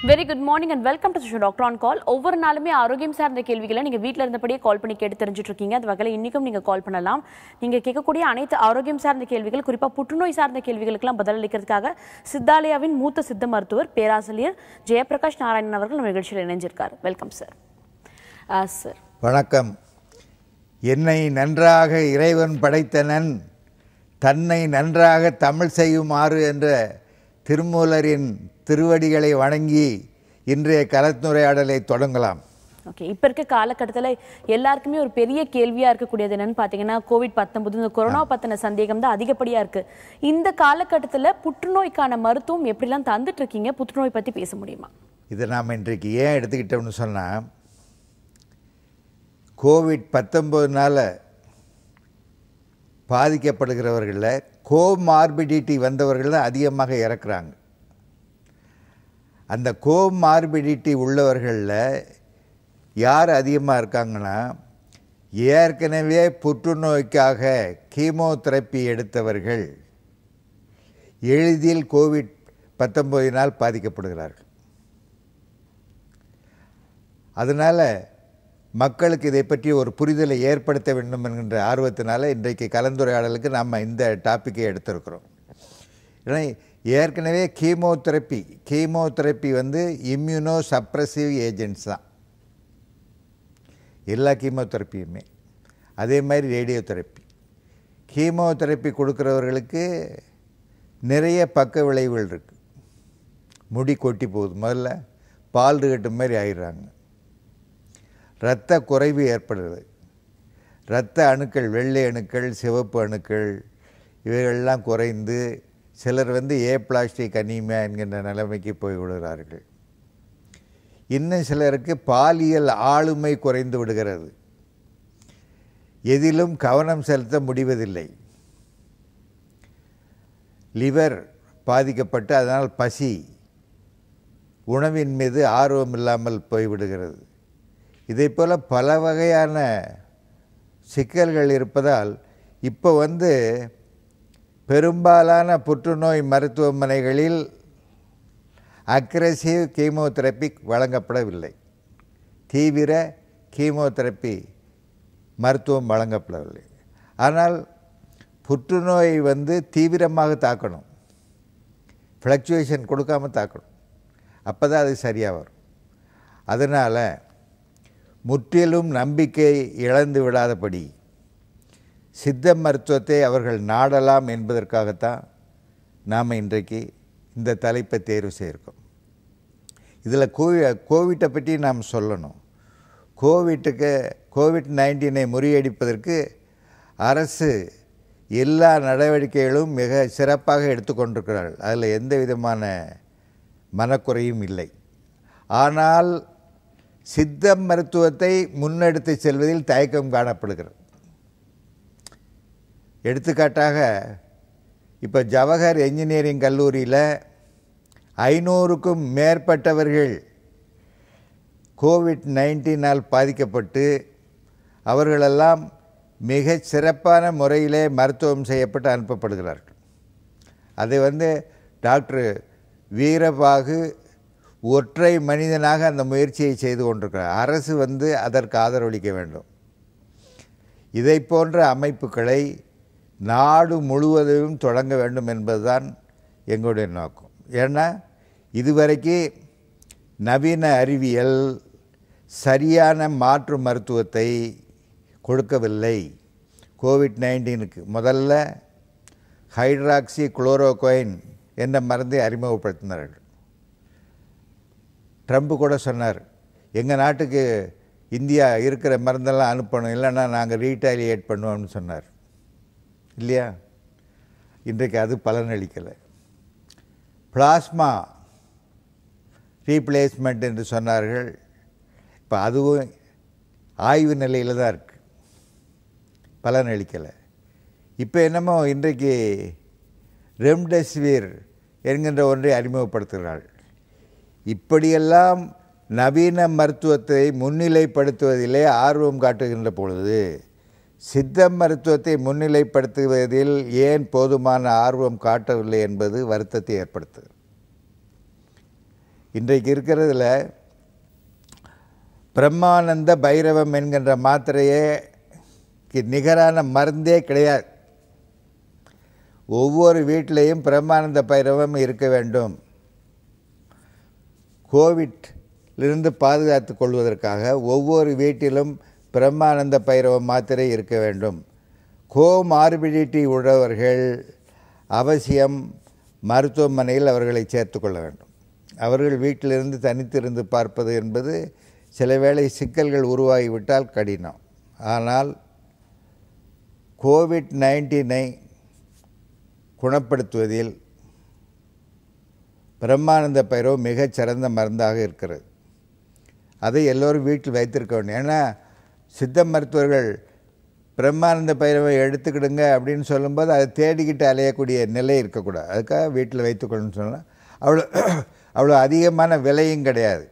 Very good morning and welcome to show doctor on call ஒவ்வொரு நாளுமே ஆரோக்கியம் சார்ந்த கேள்விகளை நீங்க வீட்ல இருந்தபடியே கால் பண்ணி கேட்டு தெரிஞ்சுட்டு இருக்கீங்க அது வகையில் இன்னைக்கும் நீங்க கால் பண்ணலாம் நீங்க கேட்கக்கூடிய அனைத்து ஆரோக்கியம் சார்ந்த கேள்விகள் குறிப்பா புற்றுநோய் சார்ந்த கேள்விகளுக்கெல்லாம் பதிலளிக்கிறதுக்காக சித்தாலயாவின் மூத்த சித்த மருத்துவர் பேராசிரியர் ஜெயபிரகாஷ் நாராயணன் அவர்கள் நம்ம நிகழ்ச்சியில் இணைஞ்சிருக்காரு வெல்கம் சார் சார் வணக்கம் என்னை நன்றாக இறைவன் படைத்தனன் தன்னை நன்றாக தமிழ் செய்யுமாறு என்ற திருமூலரின் திருவடிகளை வணங்கி இன்றைய கலந்துரையாடலை தொடங்கலாம் ஓகே இப்போ இருக்க காலகட்டத்தில் எல்லாருக்குமே ஒரு பெரிய கேள்வியா இருக்கக்கூடியது என்னன்னு பார்த்தீங்கன்னா கோவிட் பத்தொன்பது இந்த கொரோனா பத்தின சந்தேகம் தான் அதிகப்படியா இருக்கு இந்த காலகட்டத்தில் புற்றுநோய்க்கான மருத்துவம் எப்படிலாம் தந்துட்டு இருக்கீங்க புற்றுநோய் பத்தி பேச முடியுமா இதை நாம் இன்றைக்கு ஏன் எடுத்துக்கிட்டோம்னு சொன்னால் கோவிட் பத்தொம்போதுனால பாதிக்கப்படுகிறவர்களில் கோமார்பிடிட்டி வந்தவர்கள் தான் அதிகமாக இறக்குறாங்க அந்த கோமார்பிடிட்டி உள்ளவர்களில் யார் அதிகமாக இருக்காங்கன்னா ஏற்கனவே புற்றுநோய்க்காக கீமோதெரப்பி எடுத்தவர்கள் எளிதில் கோவிட் பத்தொம்போதினால் பாதிக்கப்படுகிறார்கள் அதனால் மக்களுக்கு இதை பற்றி ஒரு புரிதலை ஏற்படுத்த வேண்டும் என்கின்ற ஆர்வத்தினால இன்றைக்கு கலந்துரையாடலுக்கு நாம் இந்த டாப்பிக்கை எடுத்திருக்கிறோம் ஏன்னா ஏற்கனவே கீமோதெரப்பி கீமோதெரப்பி வந்து இம்யூனோ சப்ரசிவ் ஏஜென்ட்ஸ் தான் எல்லா கீமோதெரப்பியுமே அதே மாதிரி ரேடியோ தெரப்பி கீமோதெரப்பி கொடுக்குறவர்களுக்கு நிறைய பக்க விளைவுகள் இருக்குது முடி கொட்டி போகுது முதல்ல பால் கட்டு மாதிரி ஆயிடுறாங்க இரத்த குறைவு ஏற்படுறது இரத்த அணுக்கள் வெள்ளை அணுக்கள் சிவப்பு அணுக்கள் இவைகள்லாம் குறைந்து சிலர் வந்து ஏ பிளாஸ்டிக் அனீமியா என்கின்ற நிலைமைக்கு போய் விடுகிறார்கள் இன்னும் சிலருக்கு பாலியல் ஆளுமை குறைந்து விடுகிறது எதிலும் கவனம் செலுத்த முடிவதில்லை லிவர் பாதிக்கப்பட்டு அதனால் பசி உணவின் மீது ஆர்வம் இல்லாமல் போய்விடுகிறது இதை போல் பல வகையான சிக்கல்கள் இருப்பதால் இப்போ வந்து பெரும்பாலான புற்றுநோய் மருத்துவமனைகளில் அக்ரெசிவ் கீமோதெரப்பி வழங்கப்படவில்லை தீவிர கீமோதெரப்பி மருத்துவம் வழங்கப்படவில்லை ஆனால் புற்றுநோய் வந்து தீவிரமாக தாக்கணும் ஃப்ளக்சுவேஷன் கொடுக்காம தாக்கணும் அப்போ தான் அது சரியாக வரும் அதனால் முற்றிலும் நம்பிக்கை இழந்து விடாதபடி சித்த மருத்துவத்தை அவர்கள் நாடலாம் என்பதற்காகத்தான் நாம் இன்றைக்கு இந்த தலைப்பை தேர்வு செய்திருக்கோம் இதில் கோவி கோவிட்டை பற்றி நாம் சொல்லணும் கோவிட்டுக்கு கோவிட் நைன்டீனை முறியடிப்பதற்கு அரசு எல்லா நடவடிக்கைகளும் மிக சிறப்பாக எடுத்துக்கொண்டிருக்கிறார்கள் அதில் எந்த விதமான மனக்குறையும் இல்லை ஆனால் சித்த மருத்துவத்தை முன்னெடுத்து செல்வதில் தயக்கம் காணப்படுகிறது எடுத்துக்காட்டாக இப்போ ஜவஹர் என்ஜினியரிங் கல்லூரியில் ஐநூறுக்கும் மேற்பட்டவர்கள் கோவிட் நைன்டீனால் பாதிக்கப்பட்டு அவர்களெல்லாம் மிக சிறப்பான முறையிலே மருத்துவம் செய்யப்பட்டு அனுப்பப்படுகிறார்கள் அதை வந்து டாக்டர் வீரபாகு ஒற்றை மனிதனாக அந்த முயற்சியை செய்து கொண்டிருக்கிறார் அரசு வந்து அதற்கு ஆதரவளிக்க வேண்டும் இதை போன்ற அமைப்புகளை நாடு முழுவதும் தொடங்க வேண்டும் என்பதுதான் எங்களுடைய நோக்கம் ஏன்னா இதுவரைக்கு நவீன அறிவியல் சரியான மாற்று மருத்துவத்தை கொடுக்கவில்லை கோவிட் நைன்டீனுக்கு முதல்ல ஹைட்ராக்சி குளோரோகோயின் என்ற மருந்தை அறிமுகப்படுத்தினார்கள் ட்ரம்ப் கூட சொன்னார் எங்கள் நாட்டுக்கு இந்தியா இருக்கிற மருந்தெல்லாம் அனுப்பணும் இல்லைன்னா நாங்கள் ரீட்டாலியேட் பண்ணுவோம்னு சொன்னார் இல்லையா இன்றைக்கு அது பலனளிக்கலை பிளாஸ்மா ரீப்ளேஸ்மெண்ட் என்று சொன்னார்கள் இப்போ அதுவும் ஆய்வு நிலையில் தான் இருக்குது பலனளிக்கலை இப்போ என்னமோ இன்றைக்கு ரெம்டெசிவிர் என்கின்ற ஒன்றை அறிமுகப்படுத்துகிறார்கள் இப்படியெல்லாம் நவீன மருத்துவத்தை முன்னிலைப்படுத்துவதிலே ஆர்வம் காட்டுகின்ற பொழுது சித்த மருத்துவத்தை முன்னிலைப்படுத்துவதில் ஏன் போதுமான ஆர்வம் காட்டவில்லை என்பது வருத்தத்தை ஏற்படுத்துகிறது இன்றைக்கு இருக்கிறதுல பிரம்மானந்த பைரவம் என்கின்ற மாத்திரையே நிகரான மருந்தே கிடையாது ஒவ்வொரு வீட்டிலையும் பிரம்மானந்த பைரவம் இருக்க வேண்டும் கோவிட்லிருந்து பாதுகாத்து கொள்வதற்காக ஒவ்வொரு வீட்டிலும் பிரம்மானந்த பைரவம் மாத்திரை இருக்க வேண்டும் கோமார்பிடிட்டி உள்ளவர்கள் அவசியம் மருத்துவமனையில் அவர்களை சேர்த்து கொள்ள வேண்டும் அவர்கள் வீட்டிலிருந்து தனித்திருந்து பார்ப்பது என்பது சில வேளை சிக்கல்கள் உருவாகிவிட்டால் கடினம் ஆனால் கோவிட் நைன்டீனை குணப்படுத்துவதில் பிரம்மானந்த பைரவம் மிகச் சிறந்த மருந்தாக இருக்கிறது அதை எல்லோரும் வீட்டில் வைத்திருக்க வேண்டும் ஏன்னா சித்த மருத்துவர்கள் பிரம்மானந்த பைரவை எடுத்துக்கிடுங்க அப்படின்னு சொல்லும்போது அதை தேடிக்கிட்டு அலையக்கூடிய நிலை இருக்கக்கூடாது அதுக்காக வீட்டில் வைத்துக்கொள்ளணும்னு சொன்னால் அவ்வளோ அவ்வளோ அதிகமான விலையும் கிடையாது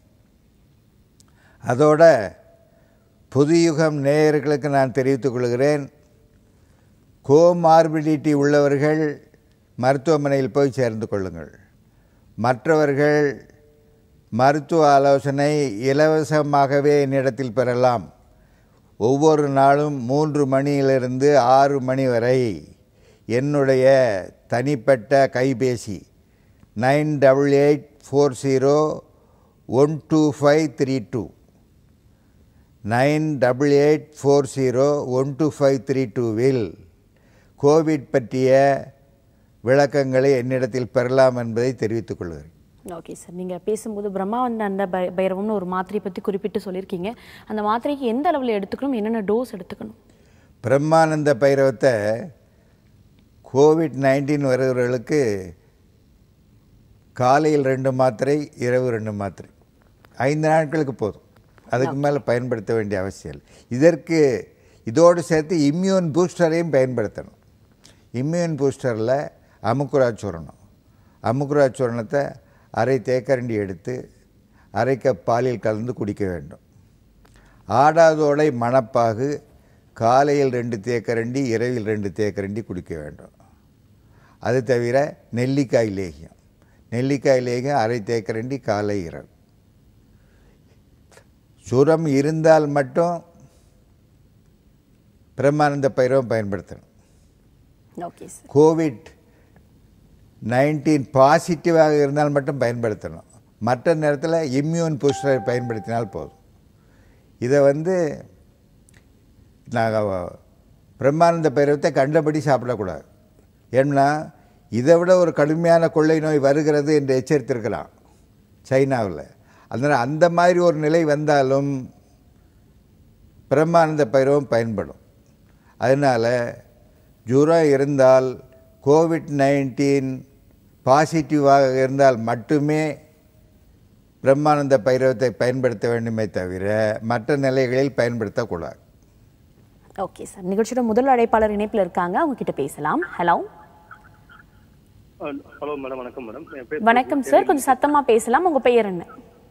அதோட புதுயுகம் நேயர்களுக்கு நான் தெரிவித்துக் கொள்கிறேன் கோமார்பிடிட்டி உள்ளவர்கள் மருத்துவமனையில் போய் சேர்ந்து கொள்ளுங்கள் மற்றவர்கள் மருத்துவ ஆலோசனை இலவசமாகவே என்னிடத்தில் பெறலாம் ஒவ்வொரு நாளும் மூன்று மணியிலிருந்து ஆறு மணி வரை என்னுடைய தனிப்பட்ட கைபேசி nine double eight four zero one two five three two nine double eight four zero one two five three டூவில் கோவிட் பற்றிய விளக்கங்களை என்னிடத்தில் பெறலாம் என்பதை தெரிவித்துக் கொள்கிறேன் ஓகே சார் நீங்கள் பேசும்போது பிரம்மானந்த பை பைரவம்னு ஒரு மாத்திரை பற்றி குறிப்பிட்டு சொல்லியிருக்கீங்க அந்த மாத்திரைக்கு எந்த அளவில் எடுத்துக்கணும் என்னென்ன டோஸ் எடுத்துக்கணும் பிரம்மானந்த பைரவத்தை கோவிட் நைன்டீன் வருகிறவர்களுக்கு காலையில் ரெண்டு மாத்திரை இரவு ரெண்டு மாத்திரை ஐந்து நாட்களுக்கு போதும் அதுக்கு மேலே பயன்படுத்த வேண்டிய அவசியம் இல்லை இதற்கு இதோடு சேர்த்து இம்யூன் பூஸ்டரையும் பயன்படுத்தணும் இம்யூன் பூஸ்டரில் அமுக்குரா சூரணம் அமுக்குரா சூரணத்தை அரை தேக்கரண்டி எடுத்து அரை கப் பாலில் கலந்து குடிக்க வேண்டும் ஆடாதோடை மணப்பாகு காலையில் ரெண்டு தேக்கரண்டி இரவில் ரெண்டு தேக்கரண்டி குடிக்க வேண்டும் அது தவிர நெல்லிக்காய் லேகியம் நெல்லிக்காய் லேகியம் அரை தேக்கரண்டி காலை இரவு சுரம் இருந்தால் மட்டும் பிரம்மானந்த பைரவம் பயன்படுத்தணும் ஓகே சார் கோவிட் நைன்டீன் பாசிட்டிவாக இருந்தால் மட்டும் பயன்படுத்தணும் மற்ற நேரத்தில் இம்யூன் பூஸ்டரை பயன்படுத்தினால் போதும் இதை வந்து நாங்கள் பிரம்மானந்த பைரவத்தை கண்டபடி சாப்பிடக்கூடாது ஏன்னா இதை விட ஒரு கடுமையான கொள்ளை நோய் வருகிறது என்று எச்சரித்திருக்கலாம் சைனாவில் அதனால் அந்த மாதிரி ஒரு நிலை வந்தாலும் பிரம்மானந்த பைரவம் பயன்படும் அதனால் ஜுரம் இருந்தால் கோவிட் நைன்டீன் பாசிட்டிவாக இருந்தால் மட்டுமே பிரம்மானந்த பைரவத்தை பயன்படுத்த வேண்டுமே தவிர மற்ற நிலைகளில் பயன்படுத்தக்கூடாது ஓகே சார் நிகழ்ச்சியோட முதல் அழைப்பாளர் இணைப்பில் இருக்காங்க அவங்க கிட்ட பேசலாம் ஹலோ ஹலோ மேடம் வணக்கம் மேடம் என் பேர் வணக்கம் சார் கொஞ்சம் சத்தமா பேசலாம் உங்க பெயர் என்ன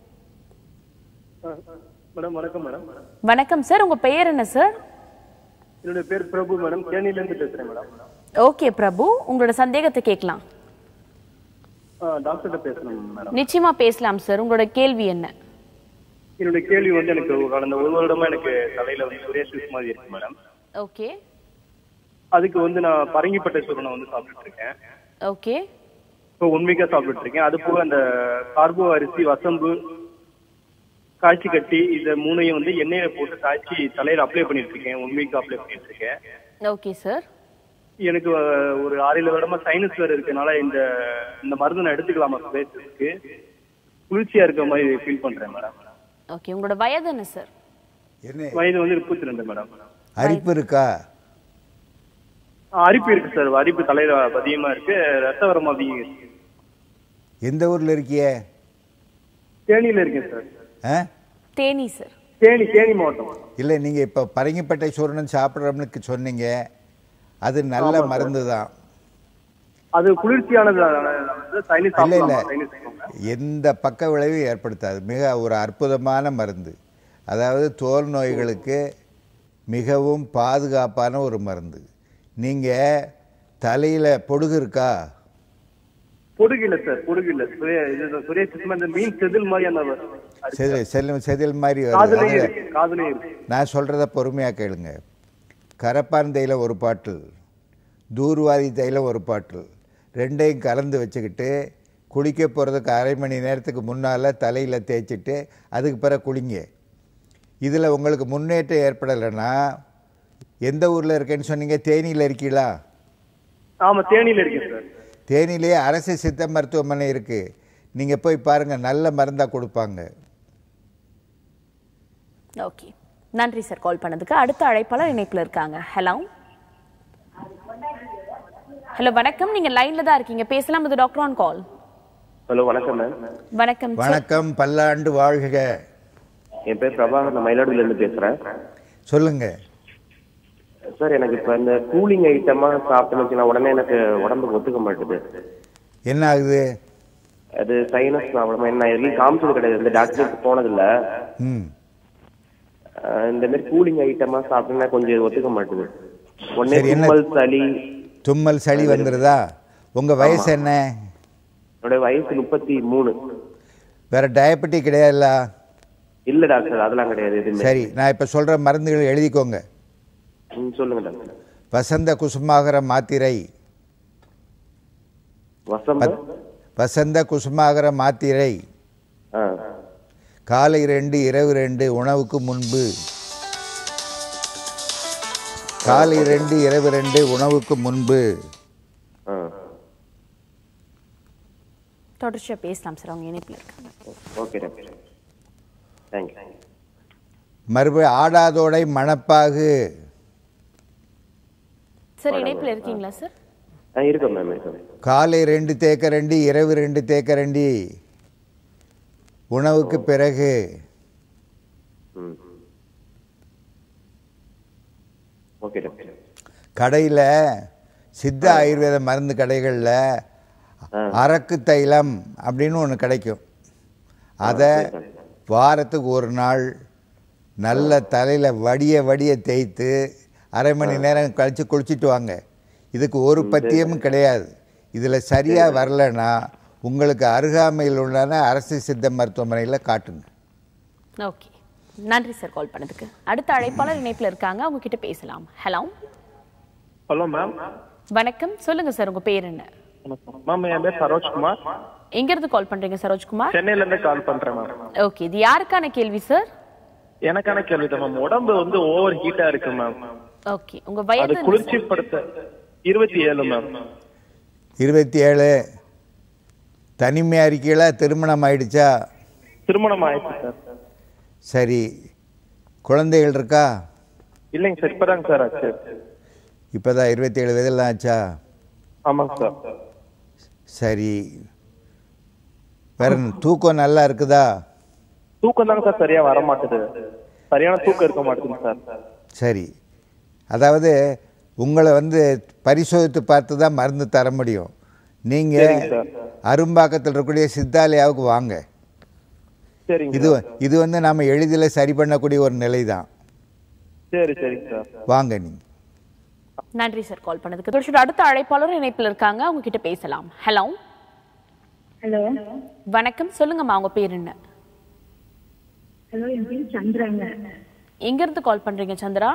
மேடம் வணக்கம் மேடம் வணக்கம் சார் உங்க பெயர் என்ன சார் என்னுடைய பேர் பிரபு மேடம் தேனியில இருந்து பேசுறேன் மேடம் ஓகே பிரபு உங்களோட சந்தேகத்தை கேட்கலாம் டாக்டர்கிட்ட பேசணும் மேடம் நிச்சயமா பேசலாம் சார் உங்களோட கேள்வி என்ன என்னுடைய கேள்வி வந்து எனக்கு கடந்த ஒரு வருடமா எனக்கு தலையில வந்து சுரேஷ் மாதிரி இருக்கு மேடம் ஓகே அதுக்கு வந்து நான் பரங்கிப்பட்ட சூரணம் வந்து சாப்பிட்டுட்டு இருக்கேன் ஓகே இப்போ ஒன் வீக்கா சாப்பிட்டுட்டு இருக்கேன் அது போக அந்த கார்போ அரிசி வசம்பு காய்ச்சி கட்டி இந்த மூணையும் வந்து எண்ணெயில போட்டு காய்ச்சி தலையில அப்ளை பண்ணிட்டு இருக்கேன் ஒன் வீக் அப்ளை பண்ணிட்டு இருக்கேன் ஓகே சார் எனக்கு அஹ், ஒரு ஆறு வருடமா சைனஸ் வேற இருக்கனால இந்த இந்த மருந்து நான் எடுத்துக்கலாமா சுரேஷுக்கு குளிர்ச்சியா இருக்க மாதிரி ஃபீல் பண்றேன் மேடம் ஓகே உங்களோட வயது என்ன சார் என்ன வயது வந்து முப்பத்தி ரெண்டு மேடம் அரிப்பு இருக்கா அரிப்பு இருக்கு சார் அரிப்பு தலையில அதிகமா இருக்கு ரத்த வரம் அதிகம் இருக்கு எந்த ஊரில் இருக்கியே தேனியில இருக்கேன் சார் ஆ தேனி சார் தேனி தேனி மாவட்டம் இல்லை நீங்கள் இப்போ பரங்கிப்பட்டை சூரணம் சாப்பிட்றோம்னு சொன்னீங்க அது நல்ல மருந்து தான் அது குளிர்ச்சியானது சைனீஸ் இல்லை இல்லை சாப்பிடலாமா? சைனீஸ் சாப்பிடலாமா? எந்த பக்க விளைவும் ஏற்படுத்தாது மிக ஒரு அற்புதமான மருந்து அதாவது தோல் நோய்களுக்கு மிகவும் பாதுகாப்பான ஒரு மருந்து நீங்கள் தலையில் பொடுகு இருக்கா பொடுகு இல்ல சார் பொடுகு இல்ல சுரிய இது சுரிய சிஸ்டம் இந்த மீன் செதில் மாதிரி அந்த செதில் செல்லும் செதில் மாதிரி வருது காதுலயே அது- இருக்கு காதுலயே இருக்கு நான் சொல்கிறத பொறுமையாக கேளுங்க கரப்பான் தைலம் ஒரு பாட்டில் தூர்வாதி தைலம் ஒரு பாட்டில் ரெண்டையும் கலந்து வச்சுக்கிட்டு குளிக்க போகிறதுக்கு அரை மணி நேரத்துக்கு முன்னால் தலையில் தேய்ச்சிட்டு அதுக்கு பிறகு குளிங்க இதில் உங்களுக்கு முன்னேற்றம் ஏற்படலைன்னா எந்த ஊரில் இருக்கேன்னு சொன்னீங்க தேனியில் இருக்கீங்களா ஆமா தேனியில இருக்கேன் சார் தேனியிலேயே அரசு சித்த மருத்துவமனை இருக்குது நீங்கள் போய் பாருங்கள் நல்ல மருந்தாக கொடுப்பாங்க ஓகே நன்றி சார் கால் பண்ணதுக்கு அடுத்த அழைப்பாளர் இணைப்புல இருக்காங்க ஹலோ ஹலோ வணக்கம் நீங்க லைன்ல தான் இருக்கீங்க பேசலாம் இது டாக்டர் ஆன் கால் ஹலோ வணக்கம் மேம் வணக்கம் சார் வணக்கம் பல்லாண்டு வாழ்க என் பேர் பிரபாகர் நான் மயிலாடுதுறையிலேருந்து பேசுகிறேன் சொல்லுங்கள் சார் எனக்கு இப்போ இந்த கூலிங் ஐட்டமாக சாப்பிட்டேன்னு வச்சுன்னா உடனே எனக்கு உடம்புக்கு ஒத்துக்க மாட்டுது என்ன ஆகுது அது சைனஸ் ப்ராப்ளம் என்ன எதுலையும் காமிச்சது கிடையாது இந்த டாக்டருக்கு போனதில்ல ம் அஹ் இந்த மாதிரி கூலிங் ஐட்டமாக சாப்பிட்டேன்னா கொஞ்சம் இது ஒத்துக்க மாட்டுது உடனே சரி, என்ன- தும்மல் சளி தும்மல் சளி வந்துடுதா உங்கள் வயசு என்ன என்னோட வயசு முப்பத்தி மூணு வேற டயபெட்டிக் கிடையாதுல்ல இல்லை டாக்டர் அதெல்லாம் கிடையாது எதுவுமே சரி நான் இப்போ சொல்கிற மருந்துகளை எழுதிக்கோங்க ம், சொல்லுங்க டாக்டர் வசந்த குசுமாகர மாத்திரை வசம்ப பத்- வசந்த குசுமாகர மாத்திரை ஆ காலை ரெண்டு இரவு ரெண்டு உணவுக்கு முன்பு காலை ரெண்டு இரவு ரெண்டு உணவுக்கு முன்பு ஆ தொடர்ச்சியா பேசலாம் சார் அவங்க இணைப்புல இருக்காங்க ஓகே டாக்டர் தேங்க்யூ மறுபடி ஆடாதோடை மணப்பாகு சார் இணைப்புல இருக்கீங்களா சார் ஆ இருக்கேன் மேம் இருக்கேன் காலை ரெண்டு தேக்கரண்டி இரவு ரெண்டு தேக்கரண்டி உணவுக்கு பிறகு ம் ஓகே டாக்டர் கடையில் சித்த ஆயுர்வேத மருந்து கடைகளில் அரக்கு தைலம் அப்படின்னு ஒன்று கிடைக்கும் அதை வாரத்துக்கு ஒரு நாள் நல்ல தலையில் வடிய வடிய தேய்த்து அரை மணி நேரம் கழித்து குளிச்சுட்டு வாங்க இதுக்கு ஒரு பத்தியமும் கிடையாது இதில் சரியாக வரலைன்னா உங்களுக்கு அருகாமையில் உள்ளன அரசு சித்த மருத்துவமனையில் காட்டுங்க ஓகே நன்றி சார் கால் பண்ணதுக்கு அடுத்த அழைப்பாளர் இணைப்புல இருக்காங்க அவங்க கிட்ட பேசலாம் ஹலோ ஹலோ மேம் வணக்கம் சொல்லுங்க சார் உங்க பேர் என்ன மேம் என் பேர் சரோஜ்குமார் எங்க இருந்து கால் பண்றீங்க சரோஜ்குமார் சென்னையில இருந்து கால் பண்றேன் மேம் ஓகே இது யாருக்கான கேள்வி சார் எனக்கான கேள்வி தான் மேம் உடம்பு வந்து ஓவர் ஹீட்டா இருக்கு மேம் ஓகே உங்க அது வயது என்ன குளிர்ச்சி படுத்த இருபத்தி ஏழு மேம் இருபத்தி ஏழு தனிமையாக இருக்கீங்களா திருமணம் ஆயிடுச்சா திருமணம் ஆயிடுச்சு சார் சரி குழந்தைகள் இருக்கா இல்லைங்க சார் இப்பதாங்க சார் ஆச்சு இப்போ தான் இருபத்தேழு வயதெல்லாம் ஆச்சா ஆமாங்க சார் சரி வேற என்ன, தூக்கம் நல்லா இருக்குதா தூக்கம் தாங்க சார் சரியா வர மாட்டுது சரியான தூக்கம் இருக்க மாட்டேங்குது சார் சரி அதாவது உங்களை வந்து பரிசோதித்து பார்த்து தான் மருந்து தர முடியும் நீங்கள் சரிங்க சார். அரும்பாக்கத்தில் இருக்கக்கூடிய சித்தாலயாவுக்கு வாங்க சரிங்க இது சார். இது வந்து நம்ம எளிதில் சரி பண்ணக்கூடிய ஒரு நிலை தான் சரி சரிங்க சார் வாங்க நீங்கள் நன்றி சார் கால் பண்ணதுக்கு தொடர்ச்சியோட அடுத்த அழைப்பாளர் இணைப்புல இருக்காங்க அவங்க கிட்ட பேசலாம் ஹலோ ஹலோ வணக்கம் சொல்லுங்கம்மா உங்க பேர் என்ன ஹலோ என் பேர் சந்திராங்க எங்க இருந்து கால் பண்றீங்க சந்திரா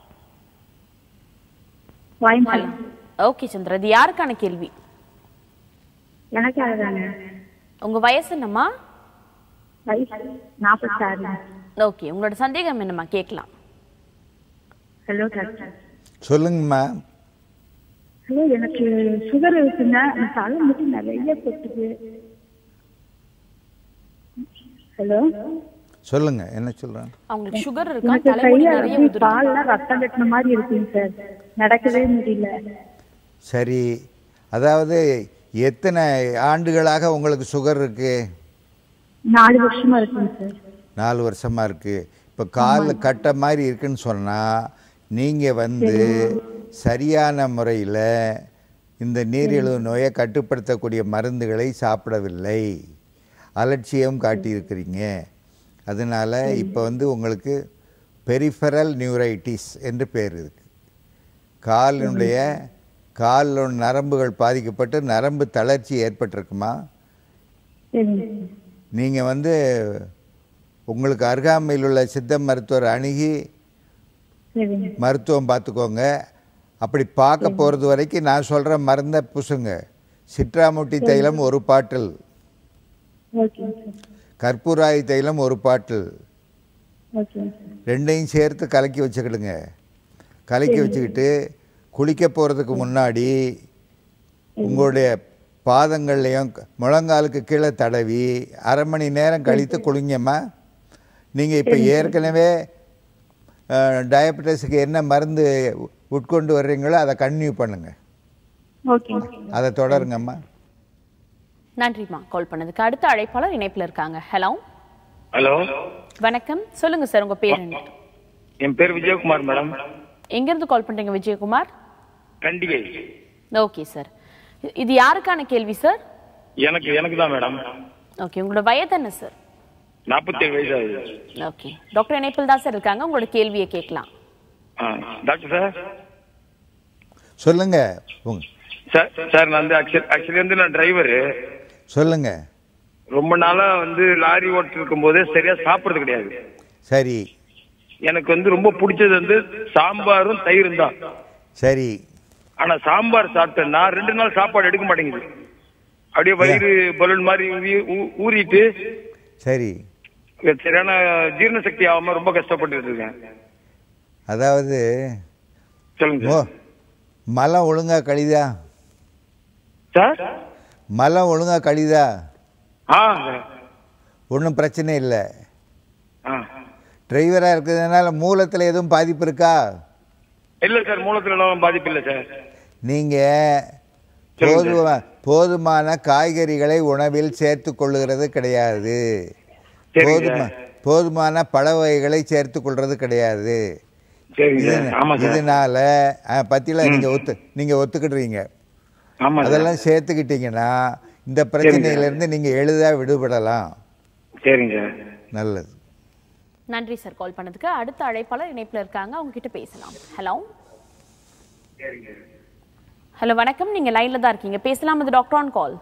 வாய்ப்பாளம் ஓகே சந்திரா இது யாருக்கான கேள்வி எனக்காக தாங்க உங்க வயசு என்னம்மா வயசு நாற்பத்தாறு ஓகே உங்களோட சந்தேகம் என்னம்மா கேட்கலாம் ஹலோ டாக்டர் சொல்லுங்கம்மா ஹலோ எனக்கு சுகர் இருக்குங்க அந்த தலை மட்டும் நிறைய கொட்டுது ஹலோ சொல்லுங்க என்ன சொல்கிறேன் அவங்களுக்கு சுகர் இருக்கா எனக்கு தலைமுடி கையில நிறைய அப்படியே உதிரும் கால்ல ரத்தம் கட்டின மாதிரி இருக்குங்க சார் நடக்கவே முடியல சரி அதாவது எத்தனை ஆண்டுகளாக உங்களுக்கு சுகர் இருக்குது நாலு வருஷமா இருக்குங்க சார் நாலு வருஷமாக இருக்குது இப்போ காலில் கட்ட மாதிரி இருக்குன்னு சொன்னால் நீங்கள் வந்து சரியான முறையில் இந்த நீரிழிவு நோயை கட்டுப்படுத்தக்கூடிய மருந்துகளை சாப்பிடவில்லை அலட்சியம் காட்டியிருக்கிறீங்க அதனால் இப்போ வந்து உங்களுக்கு பெரிஃபரல் நியூரைட்டிஸ் என்று பேர் இருக்கு காலினுடைய காலில் நரம்புகள் பாதிக்கப்பட்டு நரம்பு தளர்ச்சி ஏற்பட்டிருக்குமா சரிங்க நீங்கள் வந்து உங்களுக்கு அருகாமையில் உள்ள சித்த மருத்துவர் அணுகி சரிங்க மருத்துவம் பார்த்துக்கோங்க அப்படி பார்க்க போகிறது வரைக்கும் நான் சொல்கிற மருந்தை பூசுங்க சிட்ராமுட்டி தைலம் ஒரு பாட்டில் ஓகேங்க சார் கற்பூராய் தைலம் ஒரு பாட்டில் ஓகேங்க சார் ரெண்டையும் சேர்த்து கலக்கி வச்சுக்கிடுங்க கலக்கி வச்சுக்கிட்டு குளிக்க போகிறதுக்கு முன்னாடி உங்களுடைய பாதங்கள்லையும் முழங்காலுக்கு கீழே தடவி அரை மணி நேரம் கழித்து குளிங்கம்மா நீங்கள் இப்போ ஏற்கனவே டயபெட்டிஸுக்கு என்ன மருந்து உ- உட்கொண்டு வர்றீங்களோ அதை கன்டினியூ பண்ணுங்கள் ஓகேங்க சார் அதை தொடருங்கம்மா நன்றிம்மா கால் பண்ணதுக்கு அடுத்த அழைப்பாளர் இணைப்புல இருக்காங்க ஹலோ ஹலோ வணக்கம் சொல்லுங்க சார் உங்க பேர் என்ன என் பேர் விஜயகுமார் மேடம் எங்க இருந்து கால் பண்றீங்க விஜயகுமார் கண்டிகை ஓகே சார் இது யாருக்கான கேள்வி சார் எனக்கு எனக்கு தான் மேடம் ஓகே உங்களோட வயது என்ன சார் நாற்பத்தேழு வயசு ஆகுது ஓகே டாக்டர் இணைப்பில் தான் சார் இருக்காங்க உங்களோட கேள்வியை கேட்கலாம் ஆ டாக்டர் சார் சொல்லுங்கள் உங்க சார் சார் நான் வந்து ஆக்சுவலி ஆக்சுவலி வந்து நான் டிரைவரு சொல்லுங்கள் ரொம்ப நாளா வந்து லாரி ஓட்டிட்டு இருக்கும்போது சரியா சாப்பிடுறது கிடையாது சரி எனக்கு வந்து ரொம்ப பிடிச்சது வந்து சாம்பாரும் தயிரும் தான் சரி ஆனா சாம்பார் சாப்பிட்டேன்னா ரெண்டு நாள் சாப்பாடு எடுக்க மாட்டேங்குது அப்படியே வயிறு பலூன் மாதிரி ஊறி- ஊ- ஊறிட்டு சரி சரியான ஜீரண சக்தி ஆகாம ரொம்ப கஷ்டப்பட்டு இருக்கேன் அதாவது சொல்லுங்க ஓ சார். மலம் ஒழுங்காக கழிதா சார் மலம் ஒழுங்காக கழிதா ஆ சார். ஒன்றும் பிரச்சனை இல்லை ஆ டிரைவராக இருக்கிறதுனால மூலத்தில் எதுவும் பாதிப்பு இருக்கா இல்ல சார் மூலத்துல எல்லாம் பாதிப்பு இல்ல சார் நீங்கள் சொல்லுங்க. போதுமா போதுமான காய்கறிகளை உணவில் சேர்த்து கொள்ளுகிறது கிடையாது சரிங்க போதுமா சார். போதுமான பழ வகைகளை சேர்த்து கொள்றது கிடையாது சரிங்க இது- சார் ஆமா சார் இதனால பத்தியில நீங்கள் ஒத்து நீங்கள் ஒத்துக்கிடுறீங்க ஆமா சார் அதெல்லாம் சேர்த்துக்கிட்டீங்கன்னா இந்த பிரச்சனையிலேருந்து நீங்கள் எளிதாக விடுபடலாம் சரிங்க சார் நல்லது நன்றி சார் கால் பண்ணதுக்கு அடுத்த அழைப்பாளர் இணைப்புல இருக்காங்க அவங்க கிட்ட பேசலாம் ஹலோ ஹலோ வணக்கம் நீங்க லைன்ல தான் இருக்கீங்க பேசலாம் இது doctor on call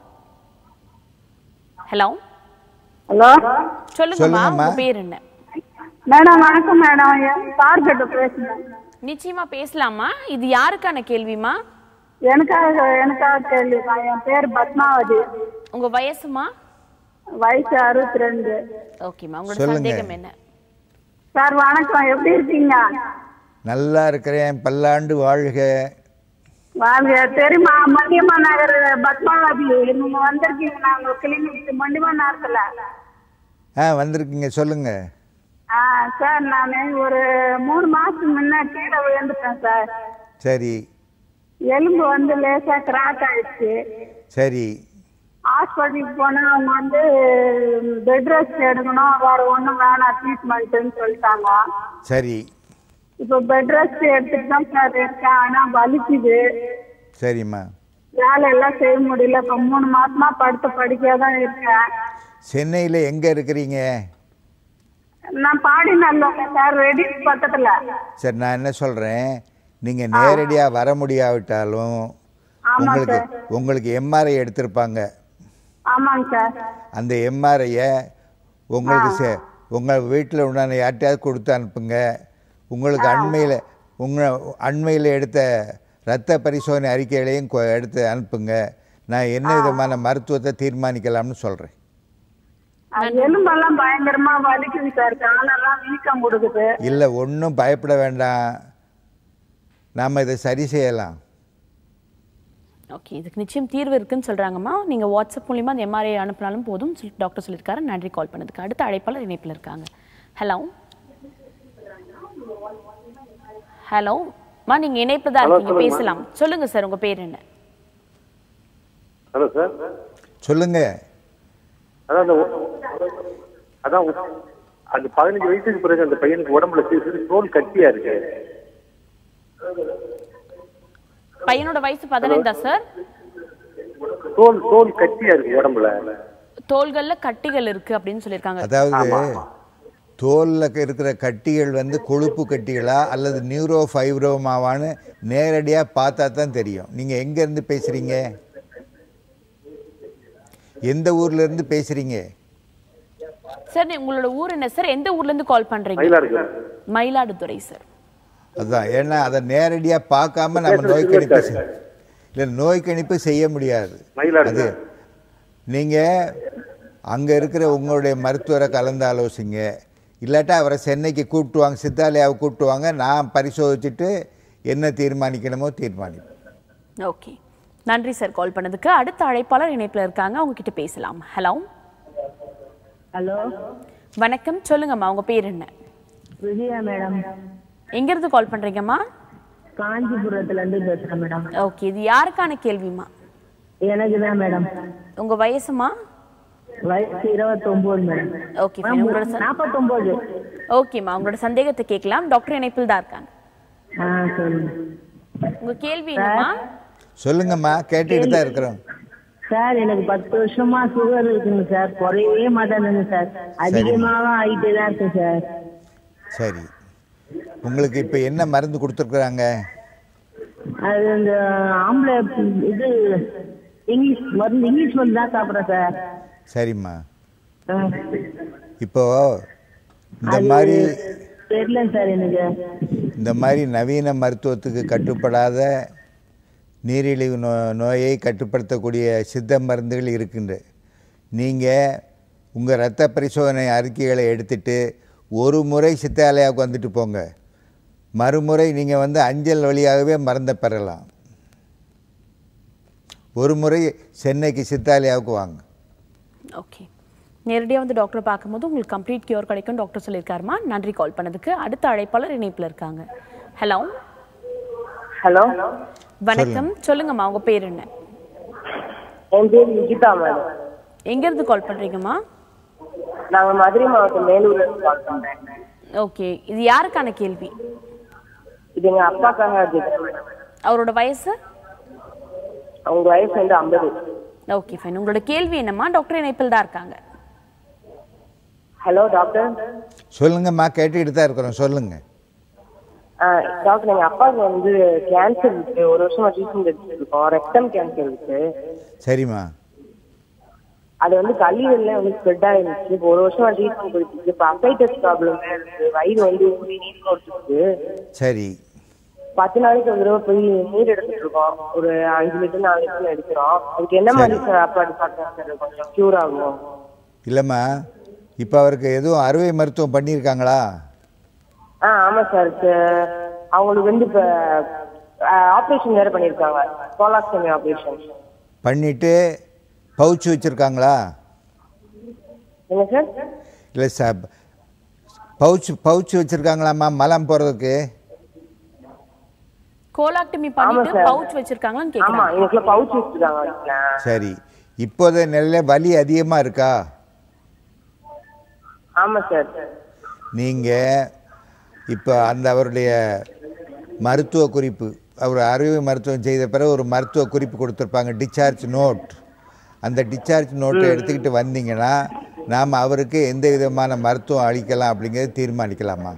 hello hello சொல்லுங்கம்மா சொல்லுங்கம்மா. உங்க பேர் என்ன மேடம் வணக்கம் மேடம் சார் கிட்ட பேசுறேன் நிச்சயமா பேசலாமா இது யாருக்கான கேள்விமா எனக்காக எனக்காக கேள்விப்பா என் பேர் பத்மாவதி உங்க வயசுமா வயசு அறுபத்தி ரெண்டு ஓகேம்மா உங்களோட சொல்லுங்க. சந்தேகம் என்ன சார் வணக்கம் எப்படி இருக்கீங்க நல்லா இருக்கிறேன் பல்லாண்டு வாழ்க வாங்க தெரியுமா மண்டியம்மா நகர் பத்மாவதி நீங்க வந்திருக்கீங்க நாங்க கிளினிக் மண்டியம்மா நகரத்துல ஆ வந்திருக்கீங்க சொல்லுங்க ஆ சார் நான் ஒரு மூணு மாசத்துக்கு முன்ன கீழே விழுந்துட்டேன் சார் சரி எலும்பு வந்து லேசா கிராக் ஆயிடுச்சு சரி ஹாஸ்பிட்டலுக்கு போனா அவங்க வந்து பெட் ரெஸ்ட் எடுக்கணும் வேற ஒண்ணும் வேணாம் ட்ரீட்மெண்ட்னு சொல்லிட்டாங்க சரி இப்போ பெட் ரெஸ்ட் எடுத்துட்டு தான் சார் இருக்கேன் ஆனா வலிக்குது சரிம்மா வேலை எல்லாம் செய்ய முடியல இப்போ மூணு மாசமா படுத்து படிக்கா தான் இருக்கேன் சென்னையில் எங்கே இருக்கிறீங்க நான் பாடி நல்லவங்க சார் ரெடி பக்கத்துல சரி நான் என்ன சொல்கிறேன் நீங்கள் நேரடியாக வர முடியாவிட்டாலும் ஆமா உங்களுக்கு சார். உங்களுக்கு எம்ஆர்ஐ எடுத்திருப்பாங்க ஆமாங்க சார் அந்த எம்ஆர்ஐயை உங்களுக்கு சே உங்கள் வீட்டில் உண்டான யார்கிட்டயாவது கொடுத்து அனுப்புங்க உங்களுக்கு அண்மையில் உங்கள் அண்மையில் எடுத்த இரத்த பரிசோதனை அறிக்கைகளையும் கொ- எடுத்து அனுப்புங்க நான் என்ன விதமான மருத்துவத்தை தீர்மானிக்கலாம்னு சொல்கிறேன் அது எலும்பெல்லாம் பயங்கரமா வலிக்குது சார் காலெல்லாம் வீக்கம் கொடுக்குது இல்லை ஒன்றும் பயப்பட வேண்டாம் நாம் இதை சரி செய்யலாம் ஓகே இதுக்கு நிச்சயம் தீர்வு இருக்குன்னு சொல்றாங்கம்மா நீங்க வாட்ஸ்அப் மூலியமா அந்த எம்ஆர்ஐ அனுப்பினாலும் போதும் சொல்லி டாக்டர் சொல்லியிருக்காரு நன்றி கால் பண்ணதுக்கு அடுத்த அழைப்பாளர் இணைப்பில் இருக்காங்க ஹலோ ஹலோ மா நீங்க இணைப்புல தான் இருக்கீங்க பேசலாம் சொல்லுங்க சார் உங்க பேர் என்ன ஹலோ சார் சொல்லுங்கள் அதான் அந்த ஒ- அதான் ஒ- அந்த பதினஞ்சு வயசுக்கு பிறகு அந்த பையனுக்கு உடம்புல சிறு சிறு தோல் கட்டியா இருக்கு பையனோட வயசு பதினைந்தா சார் தோல் தோல் கட்டியா இருக்கு உடம்புல தோள்கள்ல கட்டிகள் இருக்கு அப்படின்னு சொல்லியிருக்காங்க அதாவது தோலில் இருக்கிற கட்டிகள் வந்து கொழுப்பு கட்டிகளா அல்லது நியூரோ ஃபைப்ரோமாவான்னு நேரடியாக பார்த்தா தான் தெரியும் நீங்கள் எங்கேருந்து பேசுகிறீங்க எந்த ஊர்லேருந்து பேசுகிறீங்க சார் நீ- உங்களோட ஊர் என்ன சார் எந்த ஊர்ல இருந்து கால் பண்றீங்க மயிலாடுதுறை மயிலாடுதுறை சார் அதுதான் ஏன்னா அதை நேரடியாக பார்க்காம நம்ம நோய் கணிப்பு செய்- இல்லை நோய் கணிப்பு செய்ய முடியாது மயிலாடுதுறை நீங்கள் அங்கே இருக்கிற உங்களுடைய மருத்துவரை கலந்து ஆலோசிங்க இல்லாட்டா அவரை சென்னைக்கு கூப்பிட்டு வாங்க சித்தாலயாவை கூப்பிட்டு வாங்க நான் பரிசோதிச்சுட்டு என்ன தீர்மானிக்கணுமோ தீர்மானிப்பேன் ஓகே நன்றி சார் கால் பண்ணதுக்கு அடுத்த அழைப்பாளர் இணைப்புல இருக்காங்க அவங்க கிட்ட பேசலாம் ஹலோ ஹலோ வணக்கம் சொல்லுங்கம்மா உங்க பேர் என்ன விஜயா மேடம் எங்க இருந்து கால் பண்றீங்கம்மா காஞ்சிபுரத்துல இருந்து பேசுறேன் மேடம் ஓகே இது யாருக்கான கேள்விமா எனக்கு தான் மேடம் உங்க வயசுமா வயசு இருபத்தொன்பது மேடம் ஓகே fine. உங்களோட ச- நாற்பத்தொன்பது ஓகேம்மா உங்களோட சந்தேகத்தை கேட்கலாம் டாக்டர் இணைப்பில் தான் இருக்காங்க ஆ சொல்லுங்க உங்க கேள்வி என்னம்மா சொல்லுங்கம்மா கேட்டுக்கிட்டு தான் இருக்கிறோம் சார் எனக்கு பத்து வருஷமா சுகர் இருக்குங்க சார் குறையவே மாட்டேங்குது சார் அதிகமாக ஆகிட்டே தான் இருக்கு சார் சரி உங்களுக்கு இப்போ என்ன மருந்து கொடுத்துருக்குறாங்க அது இந்த ஆம்பளை இது இங்கிலீஷ் மருந்து இங்கிலீஷ் மருந்து தான் சாப்பிட்றேன் சார் சரிம்மா ஆ. இப்போ இந்த அது மாதிரி தெரியல சார் எனக்கு இந்த மாதிரி நவீன மருத்துவத்துக்கு கட்டுப்படாத நீரிழிவு நோ நோயை கட்டுப்படுத்தக்கூடிய சித்த மருந்துகள் இருக்கின்ற நீங்கள் உங்கள் இரத்த பரிசோதனை அறிக்கைகளை எடுத்துட்டு ஒரு முறை சித்தாலயாவுக்கு வந்துட்டு போங்க மறுமுறை நீங்கள் வந்து அஞ்சல் வழியாகவே மருந்தை பெறலாம் ஒரு முறை சென்னைக்கு சித்தாலயாவுக்கு வாங்க ஓகே நேரடியாக வந்து டாக்டரை பார்க்கும்போது உங்களுக்கு கம்ப்ளீட் கியூர் கிடைக்கும் டாக்டர் சொல்லியிருக்காருமா நன்றி கால் பண்ணதுக்கு அடுத்த அழைப்பாளர் இணைப்பில் இருக்காங்க ஹலோ ஹலோ வணக்கம் சொல்லுங்கம்மா உங்க பேர் என்ன என் பேர் நிகிதா மேடம் எங்கேருந்து கால் பண்றீங்கம்மா நாங்க மதுரை மாவட்டம் மேலூர்ல இருந்து கால் பண்றேன் ஓகே இது யாருக்கான கேள்வி இது எங்க அப்பாக்காக கேட்கிறேன் மேடம் அவரோட வயசு அவங்க வயசு வந்து ஐம்பது ஓகே ஃபைன் உங்களோட கேள்வி என்னம்மா டாக்டர் இணைப்பில் தான் இருக்காங்க ஹலோ டாக்டர் சொல்லுங்கம்மா கேட்டுக்கிட்டு தான் இருக்கிறோம் சொல்லுங்கள் ஆ, டாக்டர் எங்க அப்பாவுக்கு வந்து கேன்சர் இருக்கு ஒரு வருஷமா ட்ரீட்மெண்ட் எடுத்துட்டு இருக்கோம் ரெக்டம் கேன்சர் இருக்கு சரிம்மா அது வந்து கல்லீரல்ல வந்து ஸ்ப்ரெட் ஆயிருச்சு இப்போ ஒரு வருஷமா ட்ரீட்மெண்ட் கொடுத்துருக்கு இப்போ அசைட்டஸ் ப்ராப்ளம் இருக்கு வயிறு வந்து ஊறி நீர் கொடுத்துருக்கு சரி பத்து நாளைக்கு ஒரு தடவை போய் நீர் எடுத்துட்டு இருக்கோம் ஒரு அஞ்சு லிட்டர் நாலு லிட்டர் எடுக்கிறோம் அதுக்கு என்ன மாதிரி சாப்பாடு சாப்பிட்டா சார் கொஞ்சம் கியூர் ஆகும் இல்லைம்மா இப்போ அவருக்கு எதுவும் அறுவை மருத்துவம் பண்ணியிருக்காங்களா ஆ ஆமா சார் ச- அவங்களுக்கு வந்து இப்ப ஆபரேஷன் வேற பண்ணிருக்காங்க கோலாஸ்டமி ஆபரேஷன் பண்ணிட்டு பவுச் வச்சுருக்காங்களா என்ன சார் இல்லை சார் பவுச் பவுச் வச்சுருக்காங்களாம்மா மலம் போகிறதுக்கு கோலாக்டமி பண்ணிட்டு sir. பவுச் வச்சிருக்காங்களான்னு ஆமா கேக்குறாங்க எனக்குள்ள பவுச் வச்சிருக்காங்க வீட்டுல சரி இப்போதைய நிலையில் வலி அதிகமாக இருக்கா ஆமா சார் நீங்கள் இப்போ அந்த அவருடைய மருத்துவ குறிப்பு அவர் அறுவை மருத்துவம் செய்த பிறகு ஒரு மருத்துவ குறிப்பு கொடுத்துருப்பாங்க டிஸ்சார்ஜ் நோட் அந்த டிஸ்சார்ஜ் நோட்டை எடுத்துக்கிட்டு வந்தீங்கன்னா நாம் அவருக்கு எந்த விதமான மருத்துவம் அளிக்கலாம் அப்படிங்கிறத தீர்மானிக்கலாமா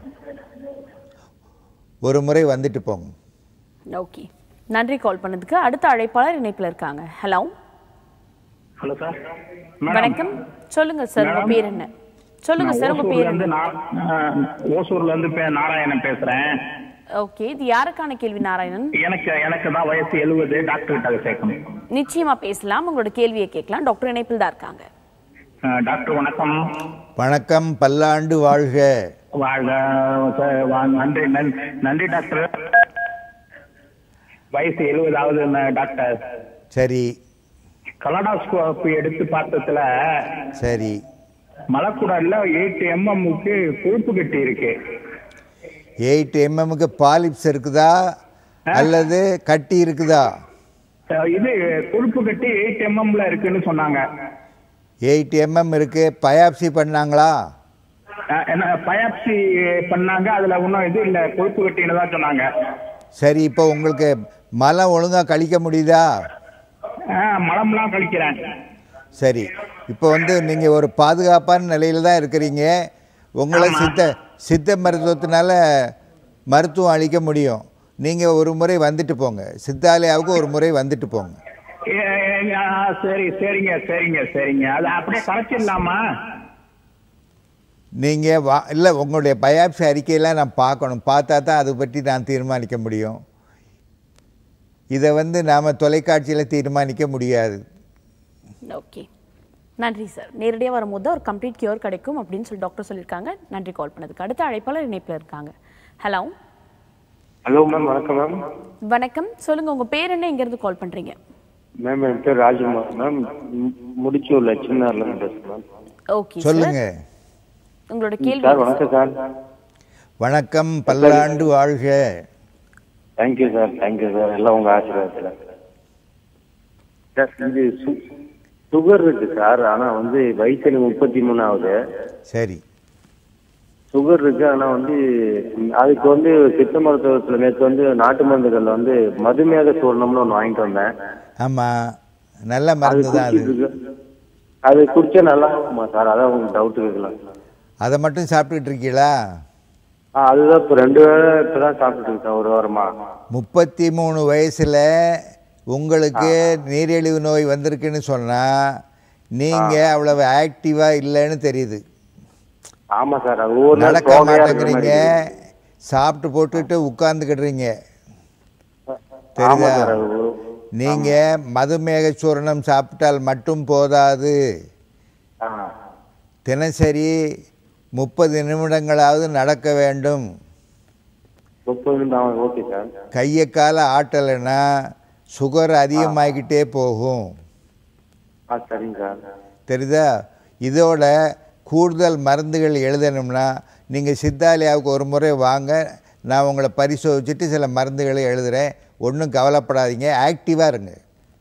ஒரு முறை வந்துட்டு போங்க ஓகே நன்றி கால் பண்ணதுக்கு அடுத்த அழைப்பாளர் இணைப்பில் இருக்காங்க ஹலோ ஹலோ சார் வணக்கம் சொல்லுங்க சார் உங்க பேர் என்ன சொல்லுங்க சார் உங்க பேர் இருந்து என்ன ஓசூர்ல இருந்து பே- நாராயணன் பேசுறேன் ஓகே இது யாருக்கான கேள்வி நாராயணன் எனக்கு எனக்கு தான் வயசு எழுபது டாக்டர் கிட்ட சேர்க்கணும் நிச்சயமா பேசலாம் உங்களோட கேள்வியை கேட்கலாம் டாக்டர் இணைப்பில் தான் இருக்காங்க அஹ், டாக்டர் வணக்கம் வணக்கம் பல்லாண்டு வாழ்க வாழ்க சார், வா- நன்றி நன்- நன்றி டாக்டர் வயசு எழுபதாவது டாக்டர் சரி கலடாஸ்கோபி எடுத்து பார்த்ததுல சரி மலக்குடல்ல எயிட் எம்எம்முக்கு கொழுப்பு கட்டி இருக்கு எயிட் எம்எம்க்கு பாலிப்ஸ் இருக்குதா அல்லது கட்டி இருக்குதா அஹ், இது கொழுப்பு கட்டி எயிட் எம்எம்ல இருக்குன்னு சொன்னாங்க எயிட் எம்எம் இருக்கு பயாப்சி பண்ணாங்களா அஹ், என்ன பயாப்சி பண்ணாங்க அதுல ஒன்றும் இது இல்லை கொழுப்பு கட்டின்னு தான் சொன்னாங்க சரி இப்போ உங்களுக்கு மலம் ஒழுங்கா கழிக்க முடியுதா அஹ், மலம்லாம் கழிக்கிறேன் சரி இப்போ வந்து நீங்கள் ஒரு பாதுகாப்பான நிலையில் தான் இருக்கிறீங்க உங்களை சித்த சித்த மருத்துவத்தினால மருத்துவம் அளிக்க முடியும் நீங்கள் ஒரு முறை வந்துட்டு போங்க சித்தாலயாவுக்கு ஒரு முறை வந்துட்டு போங்க ஏ, ஏ, ஆ, சரி சரிங்க சரிங்க சரிங்க அது அப்படியே கரைச்சிடலாமா நீங்கள் வா இல்லை உங்களுடைய பயாப்சி அறிக்கையெல்லாம் நான் பார்க்கணும் பார்த்தா தான் அதை பற்றி நான் தீர்மானிக்க முடியும் இதை வந்து நாம் தொலைக்காட்சியில் தீர்மானிக்க முடியாது ஓகே நன்றி சார் நேரடியாக வரும்போது ஒரு கம்ப்ளீட் கியூர் கிடைக்கும் அப்படின்னு சொல்லி டாக்டர் சொல்லியிருக்காங்க நன்றி கால் பண்ணதுக்கு அடுத்த அழைப்பாளர் இணைப்பில் இருக்காங்க ஹலோ ஹலோ மேம் வணக்கம் மேம் வணக்கம் சொல்லுங்க உங்க பேர் என்ன இருந்து கால் பண்றீங்க மேம் என் பேர் ராஜ்குமார் மேம் ம், முடிச்சூர்ல சின்னார்ல இருந்து பேசுறேன் ஓகே சொல்லுங்க உங்களோட கேள்வி சார் என்ன வணக்கம் சார் வணக்கம் பல்லாண்டு வாழ்க தேங்க்யூ சார் தேங்க்யூ சார் எல்லாம் உங்க ஆசீர்வாதத்தில் சார் இது சு- சுகர் இருக்கு சார் ஆனா வந்து வயசு எனக்கு முப்பத்தி மூணு ஆகுது சரி சுகர் இருக்கு ஆனா வந்து ம், அதுக்கு வந்து சித்த மருத்துவத்துல நேற்று வந்து நாட்டு மருந்துகள்ல வந்து மதுமேக சூர்ணம்னு ஒன்று வாங்கிட்டு வந்தேன் ஆமாம் நல்ல அது மருந்து தான் அது குடிச்சிட்டு இருக்கு. அது குடிச்சா நல்லா இருக்குமா சார் அதான் உங்களுக்கு டவுட் கேட்கலாம் அதை மட்டும் சாப்பிட்டுட்டு இருக்கீங்களா ஆ, அதுதான் இப்போ ரெண்டு வேளை இப்பதான் சாப்பிட்டுட்டு இருக்கேன் ஒரு வாரமா முப்பத்தி மூணு வயசில் உங்களுக்கு நீரிழிவு நோய் வந்திருக்குன்னு சொன்னால் நீங்கள் அவ்வளவு ஆக்டிவாக இல்லைன்னு தெரியுது ஆமா சார் அது ஒவ்வொரு நாள் நடக்க சோகையா இருக்கிற மாட்டேங்கிறீங்க மாதிரி சாப்பிட்டு போட்டுட்டு உட்கார்ந்துக்கிடுறீங்க இருக்கு. ஆமா தெரியுதா சார் அது ஒரு- நீங்கள் மதுமேக சூரணம் சாப்பிட்டால் மட்டும் போதாது ஆ, தினசரி முப்பது நிமிடங்களாவது நடக்க வேண்டும் முப்பது நிமிடம் ஓகே சார் கையை கால ஆட்டலைன்னா சுகர் அதிகமாகிக்கிட்டே போகும் ஆ சரிங்க சார் தெரியுதா இதோட கூடுதல் மருந்துகள் எழுதணும்னா நீங்கள் சித்தாலயாவுக்கு ஒரு முறை வாங்க நான் உங்களை பரிசோதிச்சுட்டு சில மருந்துகளை எழுதுகிறேன் ஒன்றும் கவலைப்படாதீங்க ஆக்டிவாக இருங்க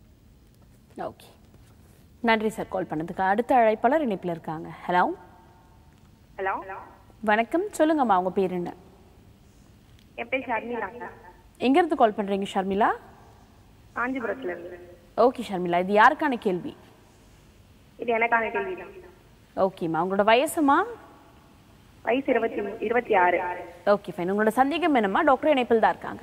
ஓகே நன்றி சார் கால் பண்ணதுக்கு அடுத்த அழைப்பாளர் இணைப்பில் இருக்காங்க ஹலோ ஹலோ வணக்கம் சொல்லுங்கம்மா உங்க பேர் என்ன என் பேர் ஷர்மிலாங்க எங்கேருந்து கால் பண்றீங்க ஷர்மிளா காஞ்சிபுரத்துல இருந்து ஓகே ஷர்மிளா இது யாருக்கான கேள்வி இது எனக்கான கேள்வி தான் ஓகேம்மா உங்களோட வயசுமா வயசு இருபத்தி மூ- இருபத்தி ஆறு ஓகே ஃபைன் உங்களோட சந்தேகம் என்னம்மா டாக்டர் இணைப்பில் தான் இருக்காங்க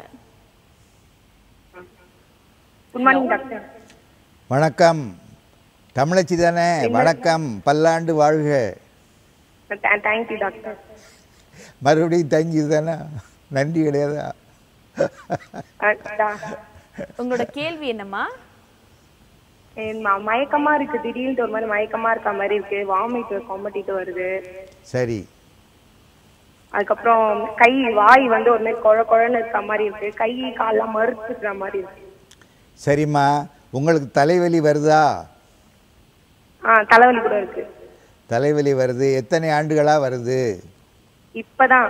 குட் மார்னிங் டாக்டர் வணக்கம் தமிழச்சி தானே வணக்கம் பல்லாண்டு வாழ்க தேங்க்யூ டாக்டர் மறுபடியும் தங்கி தானே நன்றி கிடையாதா அஹ், டா- உங்களோட கேள்வி என்னம்மா என் ம- மயக்கமா இருக்கு திடீர்னு ஒரு மாதிரி மயக்கமா இருக்க மாதிரி இருக்கு வாமிட் கொமட்டிட்டு வருது சரி அதுக்கப்புறம் கை வாய் வந்து ஒரு மாதிரி குழ குழன்னு இருக்க மாதிரி இருக்கு கை கால்லாம் மறுத்துக்கிற மாதிரி இருக்கு சரிம்மா உங்களுக்கு தலைவலி வருதா ஆ தலைவலி கூட இருக்கு தலைவலி வருது எத்தனை ஆண்டுகளாக வருது இப்பதான்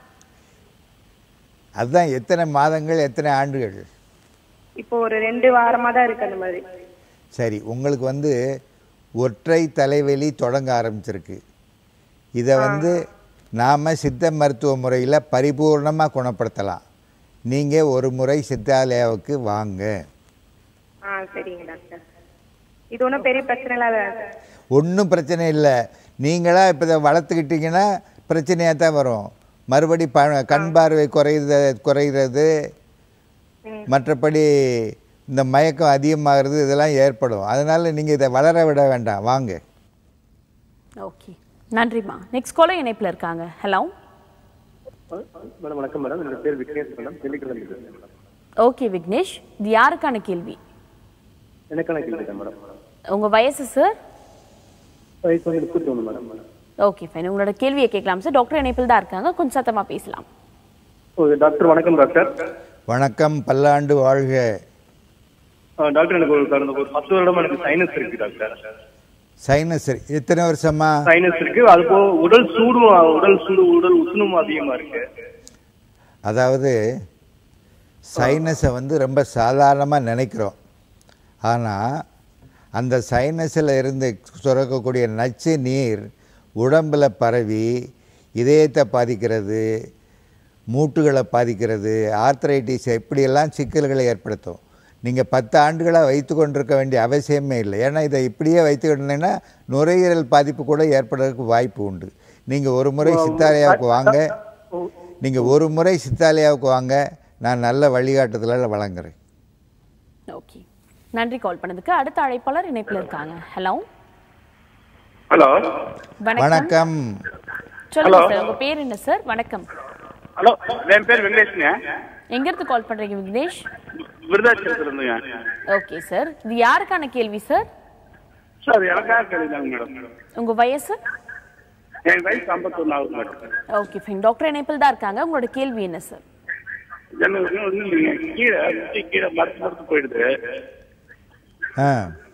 அதுதான் எத்தனை மாதங்கள் எத்தனை ஆண்டுகள் இப்போ ஒரு ரெண்டு வாரமா தான் இருக்கு அந்த மாதிரி சரி உங்களுக்கு வந்து ஒற்றை தலைவலி தொடங்க ஆரம்பிச்சிருக்கு இதை வந்து நாம் சித்த மருத்துவ முறையில் பரிபூர்ணமாக குணப்படுத்தலாம் நீங்கள் ஒரு முறை சித்தாலயாவுக்கு வாங்க ஆ சரிங்க டாக்டர் இது ஒன்றும் பெரிய பிரச்சனை இல்லாத ஒன்றும் பிரச்சனை இல்லை நீங்களாக இப்போ இதை வளர்த்துக்கிட்டீங்கன்னா பிரச்சனையாக தான் வரும் மறுபடி ப கண் பார்வை குறையுத குறைகிறது மற்றபடி இந்த மயக்கம் அதிகமாகிறது இதெல்லாம் ஏற்படும் அதனால் நீங்கள் இதை வளர விட வேண்டாம் வாங்க ஓகே நன்றிம்மா நெக்ஸ்ட் காலர் இணைப்பில் இருக்காங்க ஹலோ மேடம் வணக்கம் மேடம் என்னோட பேர் விக்னேஷ் மேடம் திண்டுக்கல்ல இருந்து பேசுறேன் மேடம் ஓகே விக்னேஷ் இது யாருக்கான கேள்வி எனக்கான கேள்வி தான் மேடம் உங்க வயசு சார் வயசு வந்து முப்பத்தி ஒன்று மேடம் ஓகே ஃபைன் உங்களோட கேள்வியை கேட்கலாம் சார் டாக்டர் இணைப்பில் தான் இருக்காங்க கொஞ்சம் சத்தமா பேசலாம் ஓகே டாக்டர் வணக்கம் டாக்டர் வணக்கம் பல்லாண்டு வாழ்க ஆ, டாக்டர் எனக்கு ஒரு கடந்த ஒரு பத்து வருடமா எனக்கு சைனஸ் இருக்கு டாக்டர் சைனஸ் எத்தனை வருஷமா சைனஸ் இருக்கு அது போக உடல் சூடும் உடல் சூடு உடல் உஷ்ணமும் அதிகமா இருக்கு அதாவது சைனஸை வந்து ரொம்ப சாதாரணமாக நினைக்கிறோம் ஆனால் அந்த சைனஸில் இருந்து சுரக்கக்கூடிய நச்சு நீர் உடம்பில் பரவி இதயத்தை பாதிக்கிறது மூட்டுகளை பாதிக்கிறது ஆர்த்ரைட்டிஸ் இப்படியெல்லாம் சிக்கல்களை ஏற்படுத்தும் நீங்கள் பத்து ஆண்டுகளாக வைத்து கொண்டிருக்க வேண்டிய அவசியமே இல்லை ஏன்னா இதை இப்படியே வைத்துக்கிட்டீங்கன்னா நுரையீரல் பாதிப்பு கூட ஏற்படுறதுக்கு வாய்ப்பு உண்டு நீங்கள் ஒரு முறை சித்தாலயாவுக்கு வாங்க நீங்கள் ஒரு முறை சித்தாலயாவுக்கு வாங்க நான் நல்ல வழிகாட்டுதலால் வழங்குறேன் ஓகே நன்றி கால் பண்ணதுக்கு அடுத்த அழைப்பாளர் இணைப்பில் இருக்காங்க ஹலோ ஹலோ வணக்கம் வணக்கம் சொல்லுங்க Hello. சார் உங்க பேர் என்ன சார் வணக்கம் ஹலோ என் பேர் வெங்கடேஷ்ங்க எங்க இருந்து கால் பண்றீங்க விக்னேஷ் விருதாச்சலத்துல இருந்துங்க ஓகே சார் இது யாருக்கான கேள்வி சார் சார் எனக்காக கேளுங்க மேடம் உங்க வயசு என் வயசு ஐம்பத்தொன்னு ஆகுது மேடம் ஓகே ஃபைன் டாக்டர் இணைப்பில் தான் இருக்காங்க உங்களோட கேள்வி என்ன சார் எனக்கு ஒன்றும் இல்லைங்க கீழே முட்டி கீழே மறுத்து மறுத்து போயிடுது ஆ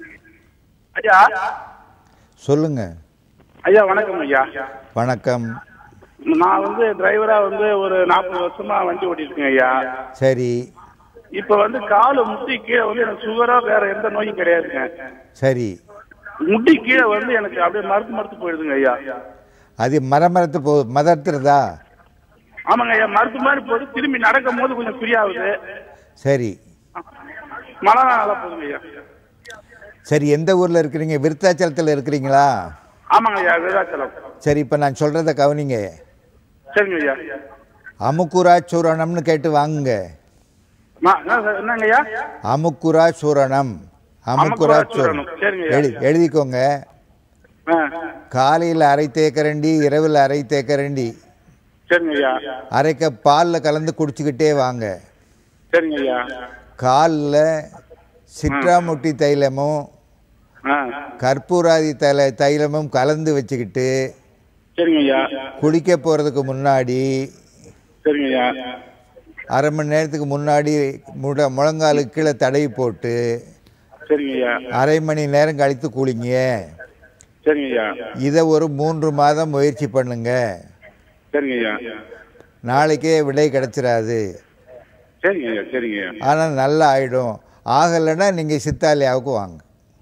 ஐயா சொல்லுங்கள் ஐயா வணக்கம் ஐயா வணக்கம் நான் வந்து டிரைவரா வந்து ஒரு நாற்பது வருஷமா வண்டி ஓட்டிருக்கேன் ஐயா சரி இப்ப வந்து காலு முட்டி கீழே வந்து எனக்கு சுகரா வேற எந்த நோயும் கிடையாதுங்க சரி முட்டி கீழே வந்து எனக்கு அப்படியே மறுத்து மறுத்து போயிடுதுங்க ஐயா அது மரமரத்து போ மதர்த்துறதா ஆமாங்க ஐயா மறுத்து மாதிரி போது திரும்பி நடக்கும் போது கொஞ்சம் ஃப்ரீ ஆகுது சரி மழை நல்லா போகுதுங்க ஐயா சரி எந்த ஊரில் இருக்கிறீங்க விருத்தாச்சலத்தில் இருக்கிறீங்களா ஆமாங்க ஐயா விருதாச்சலம் சரி இப்போ நான் சொல்கிறத கவனிங்க சரிங்க ஐயா அமுக்குரா சூரணம்னு கேட்டு வாங்குங்க மா- என்ன சார், என்னங்க ஐயா அமுக்குரா சூரணம் அமுக்குரா அமுக்குரா சூரணம் சூரணம். சரிங்க ஐயா. எழுதி எழுதிக்கோங்க ஆ, காலையில் அரை தேக்கரண்டி இரவில் அரை தேக்கரண்டி சரிங்க ஐயா அரை கப் பாலில் கலந்து குடிச்சுக்கிட்டே வாங்க சரிங்க ஐயா காலில் சிட்ராமுட்டி தைலமும் ஆ கற்பூராதி தைல தைலமும் கலந்து வச்சுக்கிட்டு சரிங்க ஐயா குளிக்க போகிறதுக்கு முன்னாடி சரிங்க ஐயா அரை மணி நேரத்துக்கு முன்னாடி முட முழங்காலுக்கு கீழே தடவி போட்டு சரிங்க ஐயா அரை மணி நேரம் கழித்து குளிங்க சரிங்க ஐயா இதை ஒரு மூன்று மாதம் முயற்சி பண்ணுங்க சரிங்க ஐயா நாளைக்கே விடை கிடைச்சிராது சரிங்க ஐயா சரிங்க ஐயா ஆனால் நல்லா ஆயிடும் ஆகலைன்னா நீங்கள் சித்தாலயாவுக்கு வாங்க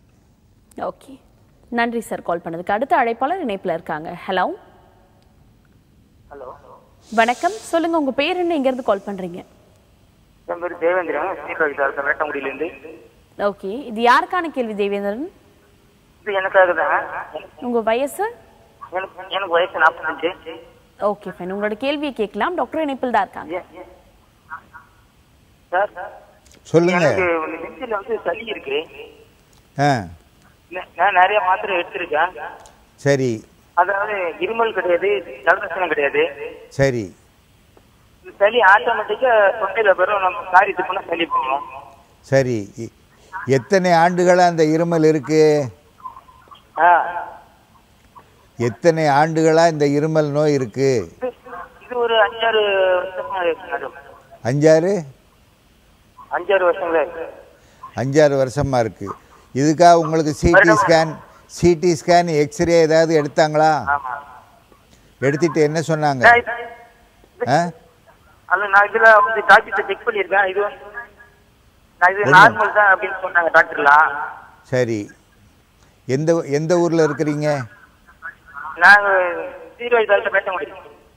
ஓகே நன்றி சார் கால் பண்ணதுக்கு அடுத்த அழைப்பாளர் இணைப்பில் இருக்காங்க ஹலோ ஹலோ வணக்கம் சொல்லுங்க உங்க பேர் என்ன எங்க இருந்து கால் பண்றீங்க என் பேர் தேவேந்திரன் ஸ்ரீகாந்த் சார் வேட்டங்குடியிலேருந்து ஓகே இது யாருக்கான கேள்வி தேவேந்திரன் இது எனக்காக தான் உங்க வயசு எனக்கு எனக்கு வயசு நாற்பத்தஞ்சு ஓகே ஃபைன் உங்களோட கேள்வியை கேட்கலாம் டாக்டர் இணைப்பில் தான் இருக்காங்க சார் சொல்லுங்க எனக்கு நெஞ்சில வந்து சளி இருக்கு ஆ ந- நான் நிறைய மாத்திரை எடுத்திருக்கேன் சரி அதாவது இருமல் கிடையாது ஜலதோஷம் கிடையாது சரி இந்த சளி ஆட்டோமேட்டிக்கா தொண்டையில வெறும் நம்ம காரியத்து பண்ண சளி போகும் சரி எ- எத்தனை ஆண்டுகளாக அந்த இருமல் இருக்கு ஆ எத்தனை ஆண்டுகளாக இந்த இருமல் நோய் இருக்கு இது- இது ஒரு அஞ்சாறு வருஷமா இருக்கு மேடம் அஞ்சாறு அஞ்சாறு வருஷங்களா இருக்கு அஞ்சாறு வருஷமா இருக்கு இதுக்காக உங்களுக்கு CT scan CT scan x-ray ஏதாவது எடுத்தாங்களா ஆமா எடுத்துட்டு என்ன சொன்னாங்க நான் இது- ஆ அது நான் இதுல வந்து டாக்டர் செக் பண்ணியிருக்கேன் இது வந்து நான் இது ஒண்ணும். நார்மல் தான் அப்படின்னு சொன்னாங்க டாக்டர்லாம் சரி எந்த எந்த ஊரில் இருக்கிறீங்க நாங்க சீர்காழி தாலுக்கா வேட்டங்குடி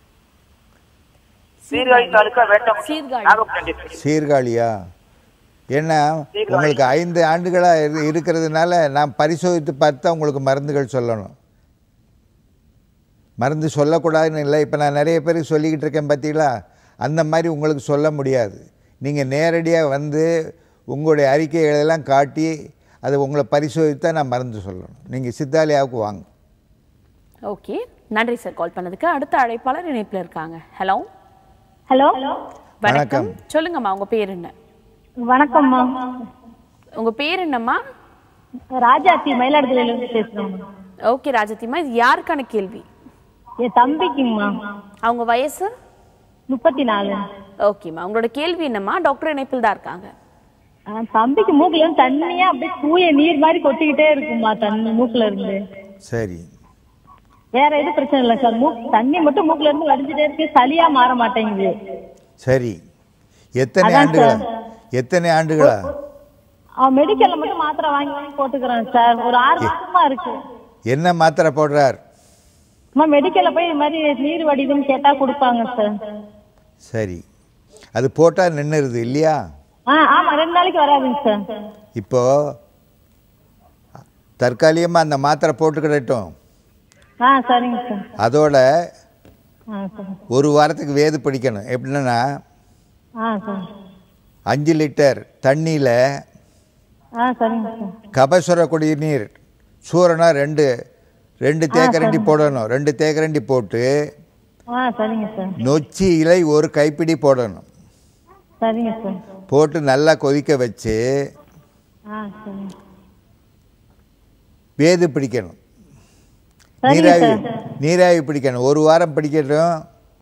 சீர்காழி தாலுக்கா வேட்டங்குடி நாகப்பட்டினம் district. சீர்காழியா ஏன்னா உங்களுக்கு ஐந்து ஆண்டுகளாக இரு இருக்கிறதுனால நான் பரிசோதித்து பார்த்தா உங்களுக்கு மருந்துகள் சொல்லணும் மருந்து சொல்லக்கூடாதுன்னு இல்லை இப்போ நான் நிறைய பேருக்கு சொல்லிக்கிட்டு இருக்கேன் பார்த்தீங்களா அந்த மாதிரி உங்களுக்கு சொல்ல முடியாது நீங்கள் நேரடியாக வந்து உங்களுடைய அறிக்கைகளை எல்லாம் காட்டி அதை உங்களை பரிசோதித்தா நான் மருந்து சொல்லணும் நீங்கள் சித்தாலயாவுக்கு வாங்க ஓகே நன்றி சார் கால் பண்ணதுக்கு அடுத்த அழைப்பாளர் இணைப்பில் இருக்காங்க ஹலோ ஹலோ வணக்கம் சொல்லுங்கம்மா உங்க பேர் என்ன வணக்கம்மா உங்க பேர் என்னம்மா ராஜாத்தி மயிலாடுதுறையில இருந்து பேசுறோம் ஓகே ராஜத்திமா இது யாருக்கான கேள்வி என் தம்பிக்குங்கம்மா அவங்க வயசு முப்பத்தி நாலு ஓகேம்மா உங்களோட கேள்வி என்னம்மா டாக்டர் இணைப்பில் தான் இருக்காங்க ஆ, தம்பிக்கு மூக்குல இருந்து தண்ணியா அப்படியே தூய நீர் மாதிரி கொட்டிக்கிட்டே இருக்குமா தண்ணி மூக்குல இருந்து சரி வேற எதுவும் பிரச்சனை இல்லை சார் மூக்கு தண்ணி மட்டும் மூக்குல இருந்து வடிஞ்சிட்டே இருக்கு சளியா மாற மாட்டேங்குது சரி எத்தனை அதான் ஆண்டுகளா சார். எத்தனை ஆண்டுகளா அவன் மெடிக்கல்ல மட்டும் மாத்திரை வாங்கி வாங்கி போட்டுக்கிறான் சார் ஒரு ஆறு மாசமா இருக்கு என்ன மாத்திரை போடுறார் அம்மா மெடிக்கல்ல போய் இது மாதிரி நீர் வடிதுன்னு கேட்டா கொடுப்பாங்க சார் சரி அது போட்டால் நின்றுருது இல்லையா ஆ ஆமா ரெண்டு நாளைக்கு வராதுங்க சார் இப்போ தற்காலிகமாக அந்த மாத்திரை போட்டுக்கிடட்டும் ஆ சரிங்க சார் அதோட ஆ சரி ஒரு வாரத்துக்கு வேது பிடிக்கணும் எப்படின்னா ஆ சார் அஞ்சு லிட்டர் தண்ணியில் ஆ சரிங்க சார் கபசுர குடிநீர் சூரனா ரெண்டு ரெண்டு தேக்கரண்டி போடணும் ரெண்டு தேக்கரண்டி போட்டு ஆ சரிங்க சார் நொச்சி இலை ஒரு கைப்பிடி போடணும் சரிங்க சார் போட்டு நல்லா கொதிக்க வச்சு ஆ சரிங்க வேது பிடிக்கணும் சரிங்க நீராவி சார். நீராவி பிடிக்கணும் ஒரு வாரம் பிடிக்கட்டும்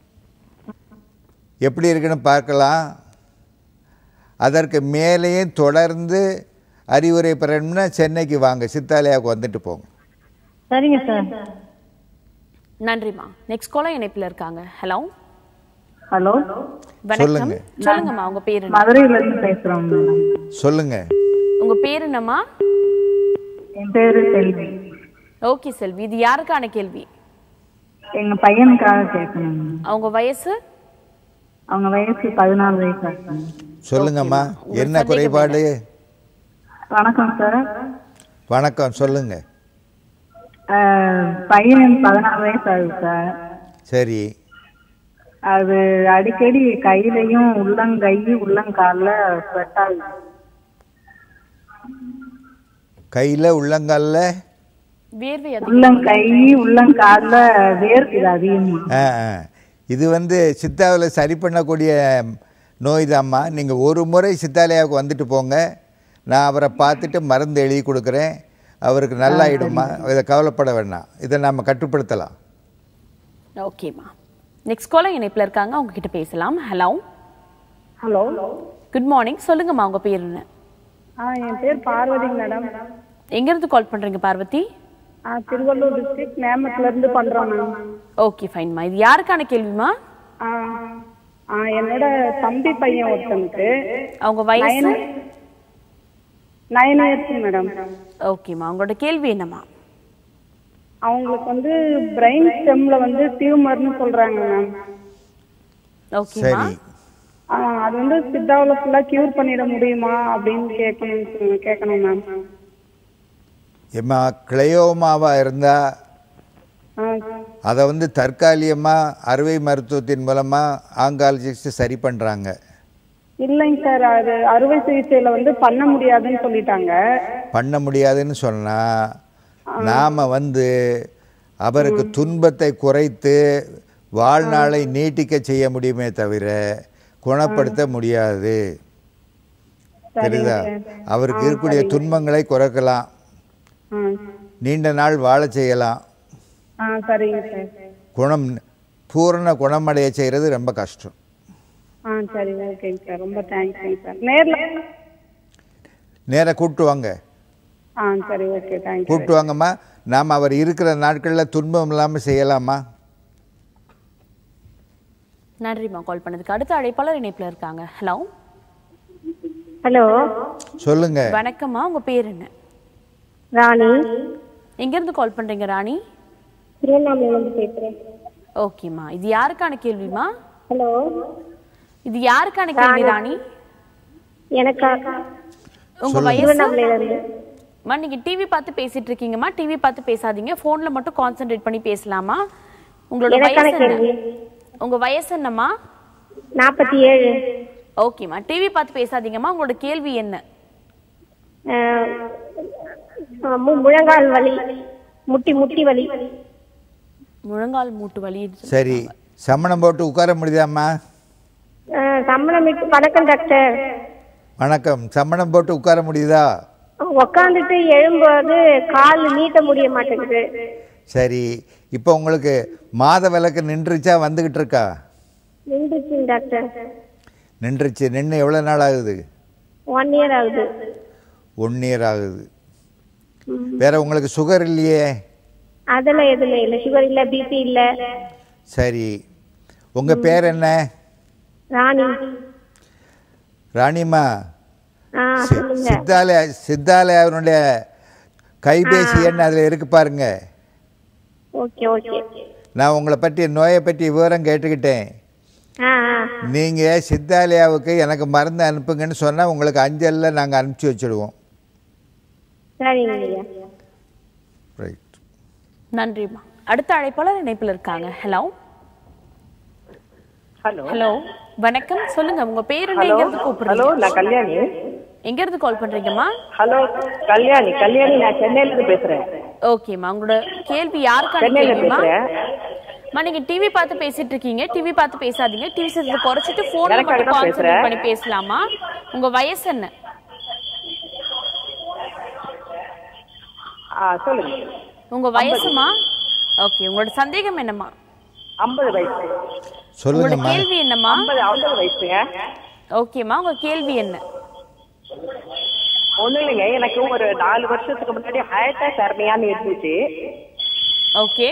எப்படி இருக்குன்னு பார்க்கலாம் அதற்கு மேலேயும் தொடர்ந்து அறிவுரை பெறணும்னா சென்னைக்கு வாங்க சித்தாலயாவுக்கு வந்துட்டு போங்க சரிங்க சார் நன்றிம்மா நெக்ஸ்ட் காலர் இணைப்பில் இருக்காங்க ஹலோ ஹலோ வணக்கம் சொல்லுங்க. சொல்லுங்கம்மா உங்க பேர் என்ன மதுரையில இருந்து பேசுறோம் மேடம் சொல்லுங்க உங்க பேர் என்னம்மா என் பேரு செல்வி ஓகே செல்வி இது யாருக்கான கேள்வி எங்க பையனுக்காக கேட்கணும் அவங்க வயசு அவங்க வயசு பதினாலு வயசு ஆகுது சொல்லுங்கம்மா என்ன குறைபாடு வணக்கம் சார் வணக்கம் சொல்லுங்க அஹ், பையனுக்கு பதினாலு வயசு ஆகுது சார் சரி அது அடிக்கடி கையிலையும் உள்ளங்கை உள்ளங்கால்ல ஸ்வெட் ஆகுது கையில் உள்ளங்காலில் வேர்வை அதிகம் உள்ளங்கை உள்ளங்கால்ல வேர்க்குது அதிகமா ஆ ஆ. இது வந்து சித்தாவில் சரி பண்ணக்கூடிய நோய் தாம்மா நீங்கள் ஒரு முறை சித்தாலயாவுக்கு வந்துட்டு போங்க நான் அவரை பார்த்துட்டு மருந்து எழுதி கொடுக்குறேன் அவருக்கு நல்லாயிடுமா இதை கவலைப்பட வேண்டாம் இதை நம்ம கட்டுப்படுத்தலாம் ஓகேம்மா நெக்ஸ்ட் காலர் இணைப்பில் இருக்காங்க அவங்க கிட்ட பேசலாம் ஹலோ ஹலோ குட் மார்னிங் சொல்லுங்கம்மா உங்க பேர் என்ன ஆ என் பேர் பார்வதி மேடம் எங்கேருந்து கால் பண்றீங்க பார்வதி ஆ திருவள்ளூர் டிஸ்ட்ரிக்ட் நேமத்துல இருந்து பண்றோம் மேம் ஓகே ஃபைன்மா இது யாருக்கான கேள்விமா ஆ ஆ என்னோட தம்பி பையன் ஒருத்தனுக்கு அவங்க வயசு நைன் இயர்ஸ் மேடம் ஓகேம்மா உங்களோட கேள்வி என்னம்மா அவங்களுக்கு வந்து பிரெயின் ஸ்டெம்ல வந்து டியூமர்னு சொல்றாங்க மேம் ஓகேம்மா சரி ஆ, அது வந்து சித்தாவுல ஃபுல்லா கியூர் பண்ணிட முடியுமா அப்படின்னு கேட்கணும் கேட்கணும் மேம் ஏம்மா கிளையோமாவாக இருந்தால் ஆ, அதை வந்து தற்காலிகமாக அறுவை மருத்துவத்தின் மூலமாக ஆங்காலஜிஸ்ட் சரி பண்ணுறாங்க இல்லைங்க சார் அது அறுவை சிகிச்சையில வந்து பண்ண முடியாதுன்னு சொல்லிட்டாங்க பண்ண முடியாதுன்னு சொன்னால் நாம் வந்து அவருக்கு துன்பத்தை குறைத்து வாழ்நாளை நீட்டிக்க செய்ய முடியுமே தவிர குணப்படுத்த முடியாது தெரியுதா அவருக்கு இருக்கக்கூடிய துன்பங்களை குறைக்கலாம் ஆ நீண்ட நாள் வாழ செய்யலாம் ஆ சரிங்க சார் குணம் பூரண குணமடைய செய்கிறது ரொம்ப கஷ்டம் ஆ சரி ஓகேங்க சார் ரொம்ப தேங்க்ஸுங்க சார் நேர்ல நேராக கூப்பிட்டு வாங்க ஆ சரி ஓகே தேங்க்யூ கூப்பிட்டு வாங்கம்மா நாம் அவர் இருக்கிற நாட்களில் துன்பம் இல்லாமல் செய்யலாமா நன்றிம்மா கால் பண்ணதுக்கு அடுத்த அழைப்பாளர் இணைப்பில் இருக்காங்க ஹலோ ஹலோ சொல்லுங்க வணக்கம்மா உங்க பேர் என்ன ராணி எங்கேருந்து கால் பண்றீங்க ராணி திருவண்ணாமலையிலிருந்து பேசுறேன் ஓகேம்மா இது யாருக்கான கேள்விமா ஹலோ இது யாருக்கான கேள்வி ராணி எனக்கா உங்க வயசு திருவண்ணாமலையில இருந்து அம்மா நீங்க டிவி பார்த்து பேசிட்டு இருக்கீங்கம்மா டிவி பார்த்து பேசாதீங்க போன்ல மட்டும் கான்சென்ட்ரேட் பண்ணி பேசலாமா உங்களோட எனக்கான வயசு என்ன கேள்வி. உங்க வயசு என்னம்மா நாற்பத்தி ஏழு ஓகேம்மா டிவி பார்த்து பேசாதீங்கம்மா உங்களோட கேள்வி என்ன அஹ், அஹ், மு- முழங்கால் வலி முட்டி முட்டி வலி முழங்கால் மூட்டு வலி சரி சமணம் போட்டு உட்கார முடியுதாம்மா அஹ், சம்பளம் விட்டு வணக்கம் டாக்டர் வணக்கம் சமணம் போட்டு உட்கார முடியுதா உக்காந்துட்டு எழும்போது கால் நீட்ட முடிய மாட்டேங்குது சரி இப்போ உங்களுக்கு மாத விளக்கு நின்றுச்சா வந்துக்கிட்டு இருக்கா நின்றுச்சு டாக்டர் நின்றுச்சு நின்று எவ்வளோ நாள் ஆகுது ஒன் இயர் ஆகுது ஒன் இயர் ஆகுது வேற உங்களுக்கு சுகர் இல்லையே அதெல்லாம் எதுவுமே இல்லை சுகர் இல்ல பிபி இல்ல சரி உங்கள் பேர் என்ன ராணி ராணிம்மா ஆ சி- சொல்லுங்க சித்தாலய சித்தாலயாவினுடைய கைபேசி எண் அதில் இருக்கு பாருங்க ஓகே ஓகே நான் உங்களை பற்றி நோயை பற்றி விவரம் கேட்டுக்கிட்டேன் ஆ ஆ நீங்கள் சித்தாலயாவுக்கு எனக்கு மருந்து அனுப்புங்கன்னு சொன்னால் உங்களுக்கு அஞ்சலில் நாங்கள் அனுப்பிச்சி வச்சுடுவோம் சரிங்க ஐயா ரைட் நன்றிம்மா அடுத்த அழைப்பாளர் இணைப்பில் இருக்காங்க ஹலோ ஹலோ ஹலோ வணக்கம் சொல்லுங்க உங்க பேர் என்ன ஹலோ எங்க இருந்து கூப்பிடுறீங்க ஹலோ நான் கல்யாணி எங்க இருந்து கால் பண்றீங்கம்மா ஹலோ கல்யாணி கல்யாணி நான் சென்னையில இருந்து பேசுறேன் ஓகேம்மா உங்களோட கேள்வி யாருக்கான சென்னையில கேள்விமா பேசுறேன். அம்மா நீங்க டிவி பார்த்து பேசிட்டு இருக்கீங்க டிவி பார்த்து பேசாதீங்க டிவி சத்தத்தை குறைச்சிட்டு போன்ல எனக்காக மட்டும் தான் கான்சென்ட்ரேட் பேசுறேன். பண்ணி பேசலாமா உங்க வயசு என்ன ஆ சொல்லுங்க உங்க வயசுமா ஓகே உங்களோட சந்தேகம் என்னம்மா ஐம்பது வயசு உங்களோட சொல்லுங்கம்மா கேள்வி என்னம்மா ஐம்பது ஐம்பது வயசுங்க ஓகேம்மா உங்க கேள்வி என்ன ஒண்ணும் இல்லைங்க எனக்கு ஒரு நாலு வருஷத்துக்கு முன்னாடி ஹயட்டா சர்மையான்னு இருந்துச்சு ஓகே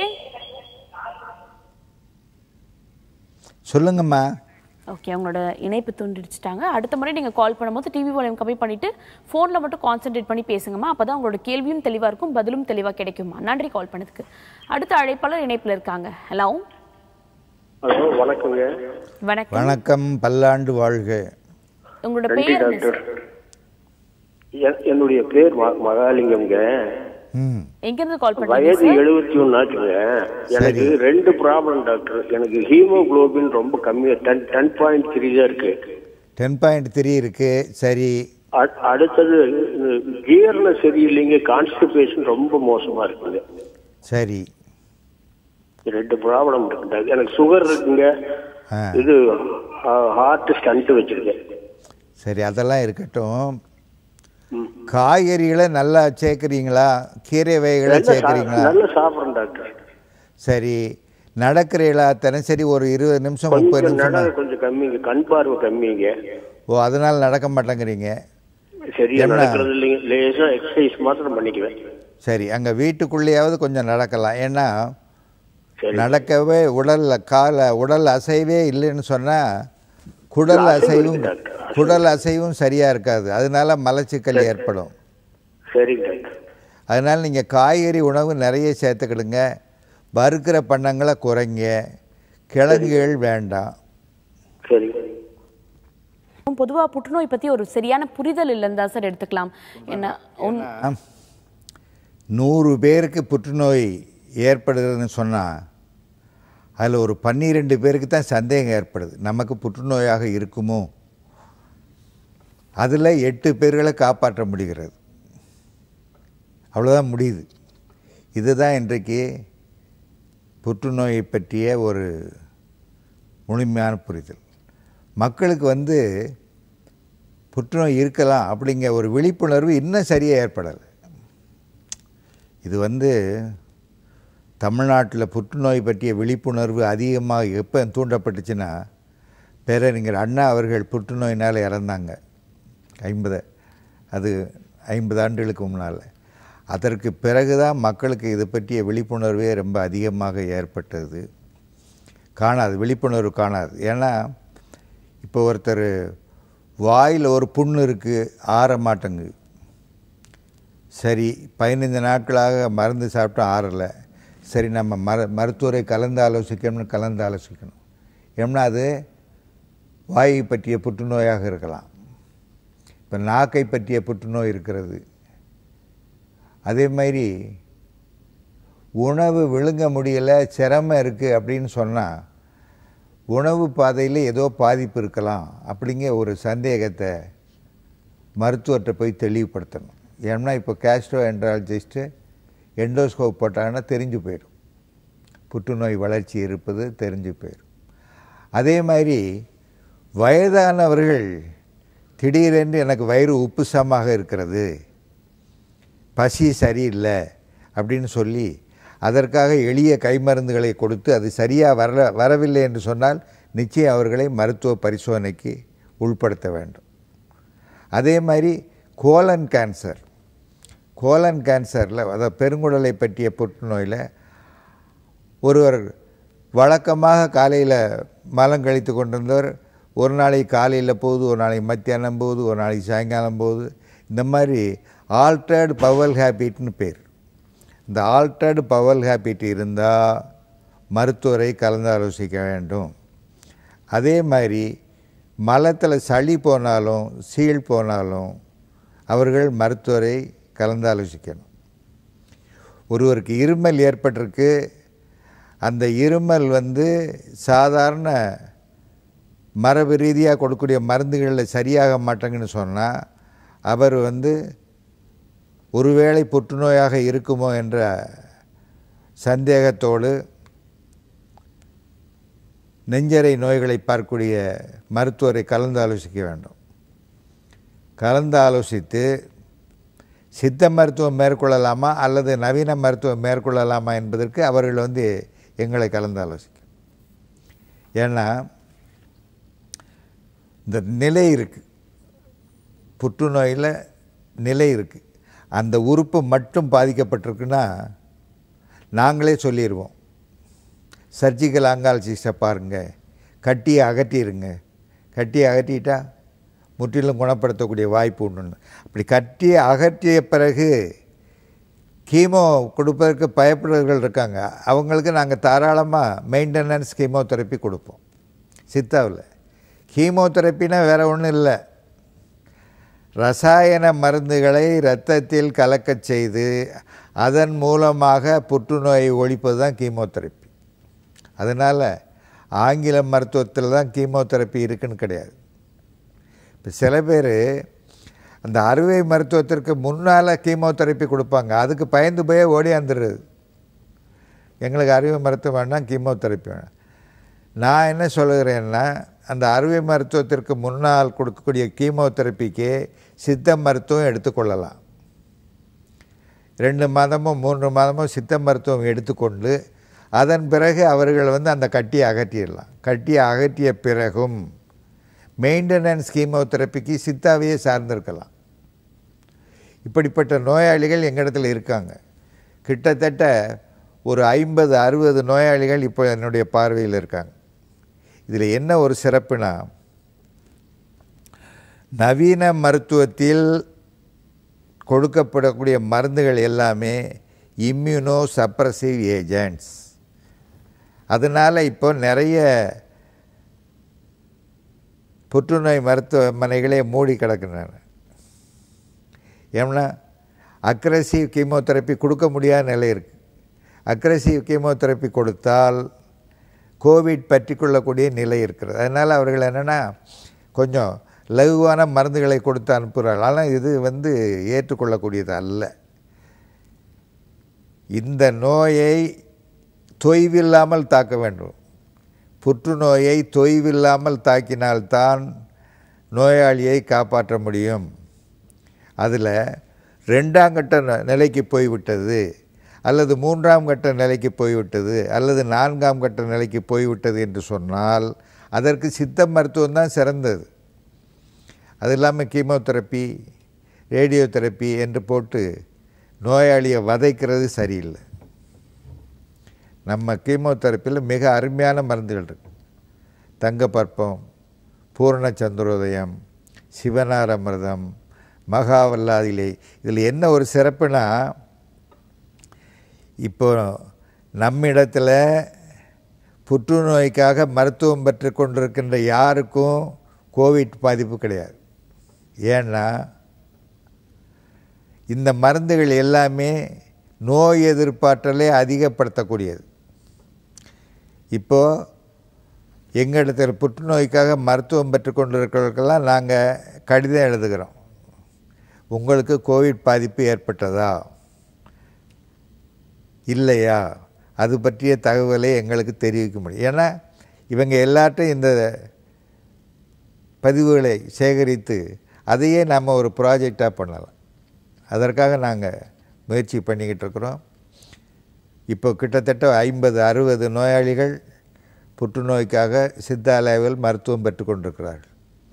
சொல்லுங்கம்மா ஓகே அவங்களோட இணைப்பு துண்டிச்சிட்டாங்க அடுத்த முறை நீங்க கால் பண்ணும்போது டிவி வால்யூம் கம்மி பண்ணிட்டு போன்ல மட்டும் கான்சென்ட்ரேட் பண்ணி பேசுங்கம்மா அப்பதான் உங்களோட கேள்வியும் தெளிவா இருக்கும் பதிலும் தெளிவா கிடைக்குமா நன்றி கால் பண்ணதுக்கு அடுத்த அழைப்பாளர் இணைப்புல இருக்காங்க ஹலோ ஹலோ வணக்கங்க வணக்கம் வணக்கம் பல்லாண்டு வாழ்க உங்களோட நன்றி பேர் என்ன டாக்டர் என்- என்னுடைய பேர் ம- மகாலிங்கம்ங்க ம் எங்க இருந்து கால் பண்றீங்க வயது சார் எழுபத்தி ஒன்னு ஆச்சுங்க எனக்கு ரெண்டு ப்ராப்ளம் டாக்டர் எனக்கு ஹீமோகுளோபின் ரொம்ப கம்மியா டென் டென் பாயிண்ட் த்ரீ தான் இருக்கு டென் பாயிண்ட் த்ரீ இருக்கு சரி அ- அடுத்தது கியர்ல சரியில்லைங்க கான்ஸ்டிபேஷன் ரொம்ப மோசமா இருக்குங்க சரி ரெண்டு ப்ராப்ளம் இருக்கு டாக்டர் எனக்கு சுகர் இருக்குங்க ஆ இது ஹார்ட் ஸ்டண்ட் வச்சிருக்கேன் சரி அதெல்லாம் இருக்கட்டும் காய்கறிகளை நல்லா சேர்க்குறீங்களா கீரை வகைகளை நல்லா சா- சேர்க்குறீங்களா நல்லா சாப்பிட்றேன் டாக்டர் சரி நடக்கிறீங்களா தினசரி ஒரு இருபது நிமிஷம் முப்பது கொஞ்சம் நிமிஷம் நட கொஞ்சம் கம்மிங்க கண் பார்வை கம்மிங்க ஓ அதனால் நடக்க மாட்டேங்கிறீங்க சரியா என்ன? நடக்கிறது இல்லைங்க லேசா எக்ஸசைஸ் மாத்திரம் பண்ணிக்குவேன் சரி அங்கே வீட்டுக்குள்ளேயாவது கொஞ்சம் நடக்கலாம் ஏன்னா நடக்கவே உடல்ல கால உடல் அசைவே இல்லைன்னு சொன்னால் குடல் இல்ல, அசைவு அசைவும் இருக்கு டாக்டர். குடல் அசைவும் சரியாக இருக்காது அதனால மலச்சிக்கல் ஏற்படும் சரிங்க டாக்டர் அதனால் நீங்கள் காய்கறி உணவு நிறைய சேர்த்துக்கிடுங்க வறுக்கிற பண்ணங்களை குறைங்க கிழங்குகள் வேண்டாம் சரிங்க பொதுவா புற்றுநோய் பத்தி ஒரு சரியான புரிதல் இல்லைன்னு தான் சார் எடுத்துக்கலாம் என்ன உன்- ஆம். நூறு பேருக்கு புற்றுநோய் ஏற்படுதுன்னு சொன்னால் அதில் ஒரு பன்னிரெண்டு பேருக்கு தான் சந்தேகம் ஏற்படுது நமக்கு புற்றுநோயாக இருக்குமோ அதில் எட்டு பேர்களை காப்பாற்ற முடிகிறது அவ்வளோதான் முடியுது இதுதான் இன்றைக்கு புற்றுநோயை பற்றிய ஒரு முழுமையான புரிதல் மக்களுக்கு வந்து புற்றுநோய் இருக்கலாம் அப்படிங்கிற ஒரு விழிப்புணர்வு இன்னும் சரியாக ஏற்படலை இது வந்து தமிழ்நாட்டில் புற்றுநோய் பற்றிய விழிப்புணர்வு அதிகமாக எப்போ தூண்டப்பட்டுச்சுன்னா பேரறிஞர் அண்ணா அவர்கள் புற்றுநோயினால் இறந்தாங்க ஐம்பது அது ஐம்பது ஆண்டுகளுக்கு முன்னால் அதற்கு பிறகு தான் மக்களுக்கு இது பற்றிய விழிப்புணர்வே ரொம்ப அதிகமாக ஏற்பட்டது காணாது விழிப்புணர்வு காணாது ஏன்னா இப்போ ஒருத்தர் வாயில் ஒரு புண்ணு இருக்குது ஆற மாட்டேங்குது சரி பதினைந்து நாட்களாக மருந்து சாப்பிட்டு ஆறலை சரி நம்ம மர மருத்துவரை கலந்து ஆலோசிக்கணும்னு கலந்து ஆலோசிக்கணும் ஏன்னா அது வாயை பற்றிய புற்றுநோயாக இருக்கலாம் இப்போ நாக்கை பற்றிய புற்றுநோய் இருக்கிறது அதே மாதிரி உணவு விழுங்க முடியலை சிரமம் இருக்குது அப்படின்னு சொன்னால் உணவு பாதையில் ஏதோ பாதிப்பு இருக்கலாம் அப்படிங்கிற ஒரு சந்தேகத்தை மருத்துவர்கிட்ட போய் தெளிவுபடுத்தணும் ஏன்னா இப்போ கேஸ்ட்ரோ என்ட்ராலஜிஸ்ட்டு எண்டோஸ்கோப் போட்டாங்கன்னா தெரிஞ்சு போயிடும் புற்றுநோய் வளர்ச்சி இருப்பது தெரிஞ்சு போயிடும் அதே மாதிரி வயதானவர்கள் திடீரென்று எனக்கு வயிறு உப்புசமாக இருக்கிறது பசி சரியில்லை அப்படின்னு சொல்லி அதற்காக எளிய கைமருந்துகளை கொடுத்து அது சரியாக வர வரவில்லை என்று சொன்னால் நிச்சயம் அவர்களை மருத்துவ பரிசோதனைக்கு உட்படுத்த வேண்டும் அதே மாதிரி கோலன் கேன்சர் கோலன் கேன்சரில் அதாவது பெருங்குடலை பற்றிய புற்றுநோயில் ஒருவர் வழக்கமாக காலையில் மலம் கழித்து கொண்டிருந்தவர் ஒரு நாளைக்கு காலையில் போகுது ஒரு நாளைக்கு மத்தியானம் போகுது ஒரு நாளைக்கு சாயங்காலம் போகுது இந்த மாதிரி ஆல்டர்டு பவல் ஹேபிட்னு பேர் இந்த ஆல்டர்டு பவல் ஹேபிட் இருந்தால் மருத்துவரை கலந்து ஆலோசிக்க வேண்டும் அதே மாதிரி மலத்தில் சளி போனாலும் சீழ் போனாலும் அவர்கள் மருத்துவரை கலந்து ஆலோசிக்கணும் ஒருவருக்கு இருமல் ஏற்பட்டிருக்கு அந்த இருமல் வந்து சாதாரண மரபு ரீதியாக கொடுக்கக்கூடிய மருந்துகளில் சரியாக மாட்டேங்கன்னு சொன்னால் அவர் வந்து ஒருவேளை புற்றுநோயாக இருக்குமோ என்ற சந்தேகத்தோடு நெஞ்சரை நோய்களை பார்க்கக்கூடிய மருத்துவரை கலந்து ஆலோசிக்க வேண்டும் கலந்து ஆலோசித்து சித்த மருத்துவம் மேற்கொள்ளலாமா அல்லது நவீன மருத்துவம் மேற்கொள்ளலாமா என்பதற்கு அவர்கள் வந்து எங்களை கலந்து ஆலோசிக்கும் ஏன்னா இந்த நிலை இருக்குது புற்றுநோயில் நிலை இருக்குது அந்த உறுப்பு மட்டும் பாதிக்கப்பட்டிருக்குன்னா நாங்களே சொல்லிடுவோம் சர்ஜிக்கல் ஆங்காலஜிஸ்ட்டை பாருங்கள் கட்டியை அகற்றிடுங்க கட்டியை அகற்றிட்டா முற்றிலும் குணப்படுத்தக்கூடிய வாய்ப்பு உண்டு அப்படி கட்டியை அகற்றிய பிறகு கீமோ கொடுப்பதற்கு பயப்படுறவர்கள் இருக்காங்க அவங்களுக்கு நாங்கள் தாராளமாக மெயின்டெனன்ஸ் கீமோதெரப்பி கொடுப்போம் சித்தாவில் கீமோதெரப்பினா வேறு ஒன்றும் இல்லை ரசாயன மருந்துகளை இரத்தத்தில் கலக்கச் செய்து அதன் மூலமாக புற்றுநோயை ஒழிப்பது தான் கீமோதெரப்பி அதனால் ஆங்கில மருத்துவத்தில் தான் கீமோதெரப்பி இருக்குன்னு கிடையாது இப்போ சில பேர் அந்த அறுவை மருத்துவத்திற்கு முன்னால் கீமோதெரப்பி கொடுப்பாங்க அதுக்கு பயந்து போய் ஓடியாந்துடுறது எங்களுக்கு அறுவை மருத்துவம் வேணாம் கீமோதெரப்பி வேணாம் நான் என்ன சொல்லுகிறேன்னா அந்த அறுவை மருத்துவத்திற்கு முன்னால் கொடுக்கக்கூடிய கீமோதெரப்பிக்கு சித்த மருத்துவம் எடுத்துக்கொள்ளலாம் ரெண்டு மாதமும் மூன்று மாதமும் சித்த மருத்துவம் எடுத்துக்கொண்டு அதன் பிறகு அவர்கள் வந்து அந்த கட்டியை அகற்றிடலாம் கட்டியை அகற்றிய பிறகும் மெயின்டெனன்ஸ் கீமோதெரப்பிக்கு சித்தாவையே சார்ந்திருக்கலாம் இப்படிப்பட்ட நோயாளிகள் எங்களிடத்தில் இருக்காங்க கிட்டத்தட்ட ஒரு ஐம்பது அறுபது நோயாளிகள் இப்போ என்னுடைய பார்வையில் இருக்காங்க இதில் என்ன ஒரு சிறப்புனா நவீன மருத்துவத்தில் கொடுக்கப்படக்கூடிய மருந்துகள் எல்லாமே இம்யூனோ சப்ரசிவ் ஏஜென்ட்ஸ் அதனால் இப்போ நிறைய புற்றுநோய் மருத்துவமனைகளே மூடி கிடக்கின்றன ஏன்னா அக்ரஸிவ் கீமோதெரப்பி கொடுக்க முடியாத நிலை இருக்குது அக்ரஸிவ் கீமோதெரப்பி கொடுத்தால் கோவிட் பற்றி கொள்ளக்கூடிய நிலை இருக்கிறது அதனால் அவர்கள் என்னென்னா கொஞ்சம் லகுவான மருந்துகளை கொடுத்து அனுப்புகிறார்கள் ஆனால் இது வந்து ஏற்றுக்கொள்ளக்கூடியது அல்ல இந்த நோயை தொய்வில்லாமல் தாக்க வேண்டும் புற்றுநோயை தொய்வில்லாமல் தாக்கினால்தான் நோயாளியை காப்பாற்ற முடியும் அதில் ரெண்டாம் கட்ட ந- நிலைக்கு போய்விட்டது அல்லது மூன்றாம் கட்ட நிலைக்கு போய்விட்டது அல்லது நான்காம் கட்ட நிலைக்கு போய்விட்டது என்று சொன்னால் அதற்கு சித்த மருத்துவம் தான் சிறந்தது அது இல்லாமல் கீமோதெரப்பி ரேடியோ தெரப்பி என்று போட்டு நோயாளியை வதைக்கிறது சரியில்லை நம்ம கீமோதெரப்பியில் மிக அருமையான மருந்துகள் இருக்கு தங்கப்பற்பம் பூரண சந்திரோதயம் சிவனார் அமிர்தம் மகாவல்லாதிலை இதில் என்ன ஒரு சிறப்புனா இப்போ நம்மிடத்தில் புற்றுநோய்க்காக மருத்துவம் பெற்று கொண்டிருக்கின்ற யாருக்கும் கோவிட் பாதிப்பு கிடையாது ஏன்னா இந்த மருந்துகள் எல்லாமே நோய் எதிர்ப்பாற்றலை அதிகப்படுத்தக்கூடியது இப்போது எங்களிடத்தில் புற்றுநோய்க்காக மருத்துவம் பெற்றுக்கொண்டிருக்கிறவர்களுக்கெல்லாம் நாங்கள் கடிதம் எழுதுகிறோம் உங்களுக்கு கோவிட் பாதிப்பு ஏற்பட்டதா இல்லையா அது பற்றிய தகவலை எங்களுக்கு தெரிவிக்க முடியும் ஏன்னா இவங்க எல்லார்ட்டும் இந்த பதிவுகளை சேகரித்து அதையே நம்ம ஒரு ப்ராஜெக்டாக பண்ணலாம் அதற்காக நாங்கள் முயற்சி பண்ணிக்கிட்டு இருக்கிறோம் இப்போ கிட்டத்தட்ட ஐம்பது அறுபது நோயாளிகள் புற்றுநோய்க்காக சித்தாலயாவில் மருத்துவம் பெற்றுக்கொண்டிருக்கிறார்கள்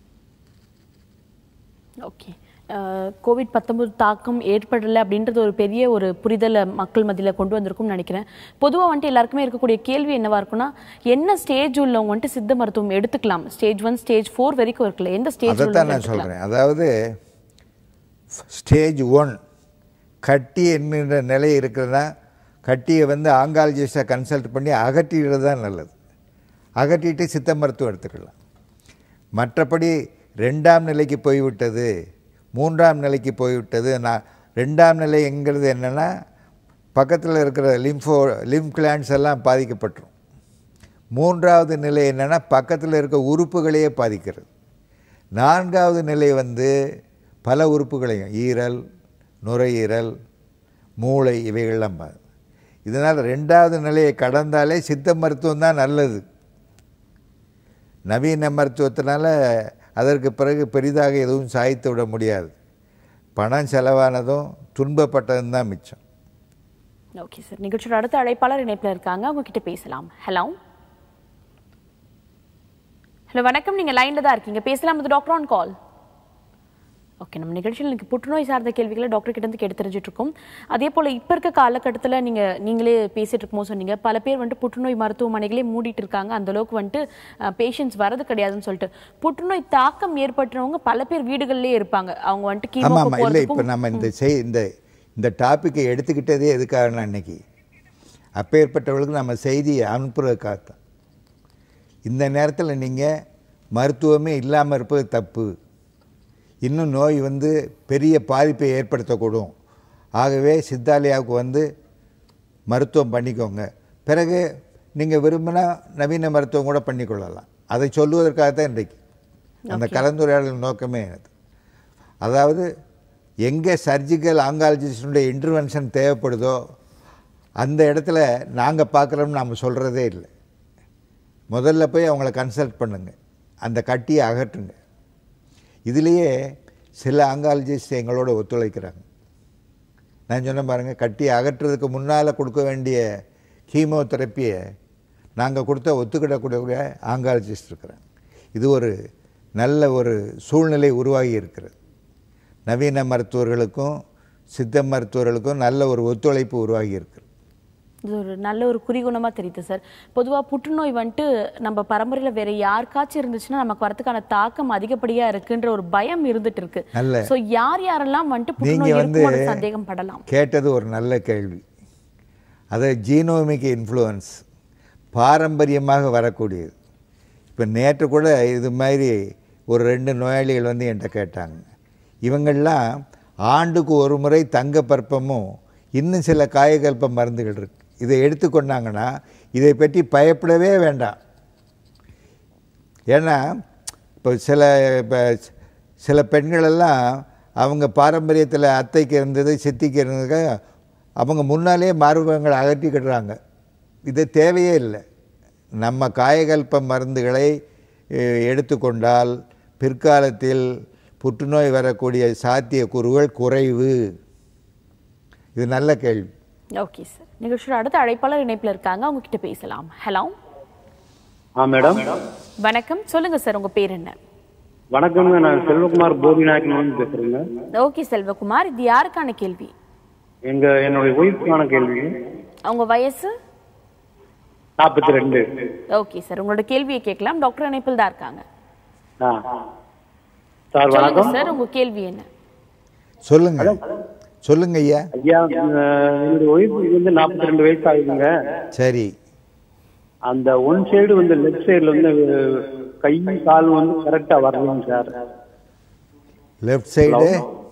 ஓகே கோவிட் பத்தொன்பது தாக்கம் ஏற்படலை அப்படின்றது ஒரு பெரிய ஒரு புரிதலை மக்கள் மத்தியில் கொண்டு வந்திருக்கும்னு நினைக்கிறேன் பொதுவாக வந்துட்டு எல்லாருக்குமே இருக்கக்கூடிய கேள்வி என்னவா இருக்குன்னா என்ன ஸ்டேஜ் உள்ளவங்க வந்துட்டு சித்த மருத்துவம் எடுத்துக்கலாம் ஸ்டேஜ் ஒன் ஸ்டேஜ் ஃபோர் வரைக்கும் இருக்குல்ல எந்த ஸ்டேஜ் அதைத்தான் நான் சொல்கிறேன் அதாவது ஸ்டேஜ் ஒன் கட்டி என்கின்ற நிலை இருக்கிறதுனா கட்டியை வந்து ஆங்காலஜிஸ்ட்டை கன்சல்ட் பண்ணி அகற்றிடுறது தான் நல்லது அகற்றிட்டு சித்த மருத்துவம் எடுத்துக்கலாம் மற்றபடி ரெண்டாம் நிலைக்கு போய்விட்டது மூன்றாம் நிலைக்கு போய்விட்டது நான் ரெண்டாம் நிலைங்கிறது என்னென்னா பக்கத்தில் இருக்கிற லிம்ஃபோ லிம் கிளாண்ட்ஸ் எல்லாம் பாதிக்கப்பட்டுரும் மூன்றாவது நிலை என்னென்னா பக்கத்தில் இருக்க உறுப்புகளையே பாதிக்கிறது நான்காவது நிலை வந்து பல உறுப்புகளையும் ஈரல் நுரையீரல் மூளை இவைகள்லாம் பாது இதனால் ரெண்டாவது நிலையை கடந்தாலே சித்த மருத்துவம் தான் நல்லது நவீன மருத்துவத்தினால அதற்கு பிறகு பெரிதாக எதுவும் சாய்த்து விட முடியாது பணம் செலவானதும் துன்பப்பட்டதும் தான் மிச்சம் ஓகே சார் நிகழ்ச்சியோட அடுத்த அழைப்பாளர் இணைப்பில் இருக்காங்க அவங்க கிட்ட பேசலாம் ஹலோ ஹலோ வணக்கம் நீங்க லைன்ல தான் இருக்கீங்க பேசலாம் இது டாக்டர் ஆன் கால் ஓகே நம்ம நிகழ்ச்சியில் இன்னைக்கு புற்றுநோய் சார்ந்த கேள்விகளை டாக்டர் கிட்ட இருந்து கேட்டு தெரிஞ்சுட்டு இருக்கோம் அதே போல இப்ப இருக்க காலகட்டத்தில் நீங்க நீங்களே பேசிட்டு இருக்கும்போது சொன்னீங்க பல பேர் வந்துட்டு புற்றுநோய் மருத்துவமனைகளே மூடிட்டு இருக்காங்க அந்த அளவுக்கு வந்துட்டு பேஷண்ட்ஸ் வரது கிடையாதுன்னு சொல்லிட்டு புற்றுநோய் தாக்கம் ஏற்பட்டவங்க பல பேர் வீடுகள்லயே இருப்பாங்க அவங்க வந்துட்டு ஆமாம் கீமோக்கு ஆமாம் இல்லை இப்போ போறதுக்கும் நம்ம இந்த செய் இந்த இந்த டாப்பிக்கை எடுத்துக்கிட்டதே எதுக்காகனா அன்னைக்கு அப்பேற்பட்டவர்களுக்கு நம்ம செய்தியை அனுப்புறதுக்காகத்தான் இந்த நேரத்தில் நீங்கள் மருத்துவமே இல்லாமல் இருப்பது தப்பு இன்னும் நோய் வந்து பெரிய பாதிப்பை ஏற்படுத்தக்கூடும் ஆகவே சித்தாலயாவுக்கு வந்து மருத்துவம் பண்ணிக்கோங்க பிறகு நீங்கள் விரும்பினா நவீன மருத்துவம் கூட பண்ணிக்கொள்ளலாம் அதை சொல்லுவதற்காகத்தான் இன்றைக்கு அந்த கலந்துரையாடல் நோக்கமே அது அதாவது எங்கே சர்ஜிக்கல் ஆங்காலஜிஸ்டுடைய இன்டர்வென்ஷன் தேவைப்படுதோ அந்த இடத்துல நாங்கள் பார்க்குறோம்னு நாம் சொல்கிறதே இல்லை முதல்ல போய் அவங்கள கன்சல்ட் பண்ணுங்க அந்த கட்டியை அகற்றுங்க இதுலேயே சில ஆங்காலஜிஸ்ட் எங்களோட ஒத்துழைக்கிறாங்க நான் சொன்ன பாருங்கள் கட்டியை அகற்றுறதுக்கு முன்னால் கொடுக்க வேண்டிய கீமோதெரப்பியை நாங்கள் கொடுத்த ஒத்துக்கிடக்கூடிய ஆங்காலஜிஸ்ட் இருக்கிறாங்க இது ஒரு நல்ல ஒரு சூழ்நிலை உருவாகி இருக்கிறது நவீன மருத்துவர்களுக்கும் சித்த மருத்துவர்களுக்கும் நல்ல ஒரு ஒத்துழைப்பு உருவாகி இருக்கிறது இது ஒரு நல்ல ஒரு குறிகுணமா தெரியுது சார் பொதுவா புற்றுநோய் வந்துட்டு நம்ம பரம்பரையில வேற யாருக்காச்சும் இருந்துச்சுன்னா நமக்கு வரதுக்கான தாக்கம் அதிகப்படியா இருக்குன்ற ஒரு பயம் இருந்துட்டு இருக்கு நல்ல. சோ யார் யாரெல்லாம் வந்துட்டு நீங்க புற்றுநோய் வந்து இருக்குமோன்னு சந்தேகம் படலாம் கேட்டது ஒரு நல்ல கேள்வி அது ஜீனோமிக் இன்ஃப்ளூயன்ஸ் பாரம்பரியமாக வரக்கூடியது இப்போ நேற்று கூட இது மாதிரி ஒரு ரெண்டு நோயாளிகள் வந்து என்கிட்ட கேட்டாங்க இவங்கள்லாம் ஆண்டுக்கு ஒரு முறை தங்க பற்பமும் இன்னும் சில காயகல்ப மருந்துகள் இருக்கு இதை எடுத்துக்கொண்டாங்கன்னா இதை பற்றி பயப்படவே வேண்டாம் ஏன்னா இப்போ சில இப்போ சில பெண்களெல்லாம் அவங்க பாரம்பரியத்தில் அத்தைக்கு இருந்தது சித்திக்கு இருந்தது அவங்க முன்னாலே மார்பகங்களை அகற்றிக்கிடுறாங்க இது தேவையே இல்லை நம்ம காயகல்ப மருந்துகளை அஹ், எடுத்துக்கொண்டால் பிற்காலத்தில் புற்றுநோய் வரக்கூடிய சாத்தியக்கூறுகள் குறைவு இது நல்ல கேள்வி ஓகே சார் நிகழ்ச்சியோட அடுத்த அழைப்பாளர் இணைப்புல இருக்காங்க அவங்க கிட்ட பேசலாம் ஹலோ ஆ மேடம் வணக்கம் சொல்லுங்க சார் உங்க பேர் என்ன வணக்கங்க நான் செல்வகுமார் போதிநாயக்கன் பேசுறேங்க ஓகே செல்வகுமார் இது யாருக்கான கேள்வி எங்க என்னுடைய ஒய்ஃப்கான கேள்வி அவங்க வயசு நாற்பத்தி ரெண்டு ஓகே சார் உங்களோட கேள்வியை கேட்கலாம் டாக்டர் இணைப்பில் தான் இருக்காங்க ஆ சார் சொல்லுங்க வணக்கம் சார் உங்க கேள்வி என்ன சொல்லுங்க சொல்லுங்க ஐயா ஐயா அஹ், என்னுடைய ஒய்ஃபுக்கு வந்து நாற்பத்தி ரெண்டு வயசு ஆகுதுங்க சரி அந்த ஒன் சைடு வந்து லெஃப்ட் சைடுல வந்து அஹ், கை கால் வந்து கரெக்டா வரலைங்க சார் லெஃப்ட் சைடு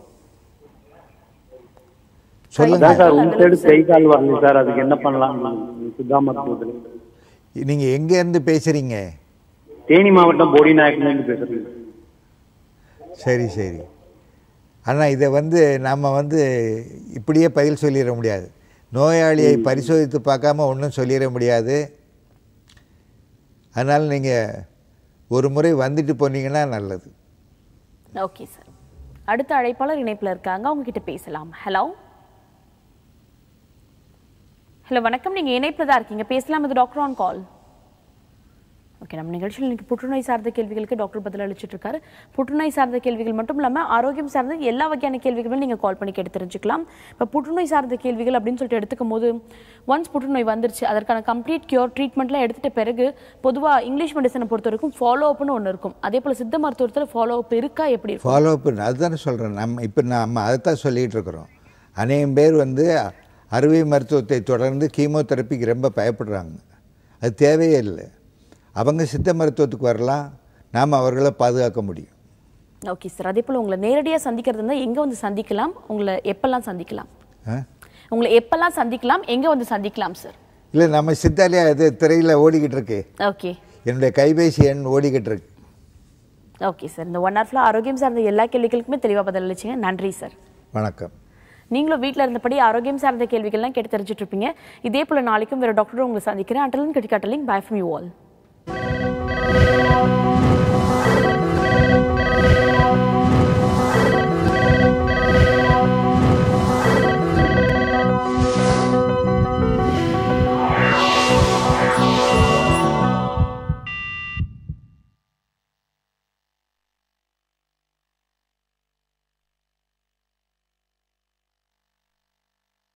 சொல்லுங்க அதான் சார் ஒன் சைடு கை கால் வரல சார் அதுக்கு என்ன பண்ணலாம் சித்தா மருத்துவத்தில் நீங்க எங்க இருந்து பேசுறீங்க தேனி மாவட்டம் போடிநாயக்கன் பேசுறேங்க சரி சரி ஆனால் இதை வந்து நம்ம வந்து இப்படியே பதில் சொல்லிட முடியாது நோயாளியை பரிசோதித்து பார்க்காம ஒன்றும் சொல்லிட முடியாது அதனால் நீங்கள் ஒரு முறை வந்துட்டு போனீங்கன்னா நல்லது ஓகே சார் அடுத்த அழைப்பாளர் இணைப்புல இருக்காங்க அவங்க கிட்ட பேசலாம் ஹலோ ஹலோ வணக்கம் நீங்க இணைப்புல தான் இருக்கீங்க பேசலாம் இது டாக்டர் ஆன் கால் ஓகே நம்ம நிகழ்ச்சியில் இன்னைக்கு புற்றுநோய் சார்ந்த கேள்விகளுக்கு டாக்டர் பதில் அளிச்சிட்டு இருக்காரு புற்றுநோய் சார்ந்த கேள்விகள் மட்டும் இல்லாம ஆரோக்கியம் சார்ந்த எல்லா வகையான கேள்விகளும் நீங்க கால் பண்ணி கேட்டு தெரிஞ்சுக்கலாம் இப்போ புற்றுநோய் சார்ந்த கேள்விகள் அப்படின்னு சொல்லிட்டு எடுத்துக்கும் போது ஒன்ஸ் புற்றுநோய் வந்துருச்சு அதற்கான கம்ப்ளீட் கியூர் ட்ரீட்மெண்ட்லாம் எடுத்துட்ட பிறகு பொதுவா இங்கிலீஷ் மெடிசனை பொறுத்த வரைக்கும் ஃபாலோ அப்னு ஒன்று இருக்கும் அதே போல சித்த மருத்துவத்தில் ஃபாலோ அப் இருக்கா எப்படி இருக்கும் ஃபாலோ அப் அதுதானே சொல்கிறேன் நம்ம இப்போ நம்ம அதைத்தான் சொல்லிகிட்டு இருக்கிறோம் அநேகம் பேர் வந்து அறுவை மருத்துவத்தை தொடர்ந்து கீமோதெரப்பிக்கு ரொம்ப பயப்படுறாங்க அது தேவையே இல்லை அவங்க சித்த மருத்துவத்துக்கு வரலாம் நாம் அவர்களை பாதுகாக்க முடியும் ஓகே சார் அதே போல் உங்களை நேரடியாக சந்திக்கிறது இருந்தால் எங்கே வந்து சந்திக்கலாம் உங்களை எப்பெல்லாம் சந்திக்கலாம் ஆ? உங்களை எப்பெல்லாம் சந்திக்கலாம் எங்க வந்து சந்திக்கலாம் சார் இல்லை நம்ம சித்தாலயா இது திரையில் ஓடிக்கிட்டு இருக்கு ஓகே என்னுடைய கைபேசி எண் ஓடிக்கிட்டு இருக்கு ஓகே சார் இந்த ஒன் ஹவர்ல ஆரோக்கியம் சார்ந்த எல்லா கேள்விகளுக்குமே தெளிவாக பதில் அளிச்சிங்க நன்றி சார் வணக்கம் நீங்களும் வீட்டில் இருந்தபடி ஆரோக்கியம் சார்ந்த கேள்விகள்லாம் கேட்டு தெரிஞ்சுட்டு இருப்பீங்க இதே போல நாளைக்கும் வேற டாக்டரும் உங்களை சந்திக்கிறேன் அட்டலின் கிட்டிகாட்டலிங் பை ஃப்ரம் யூ ஆல்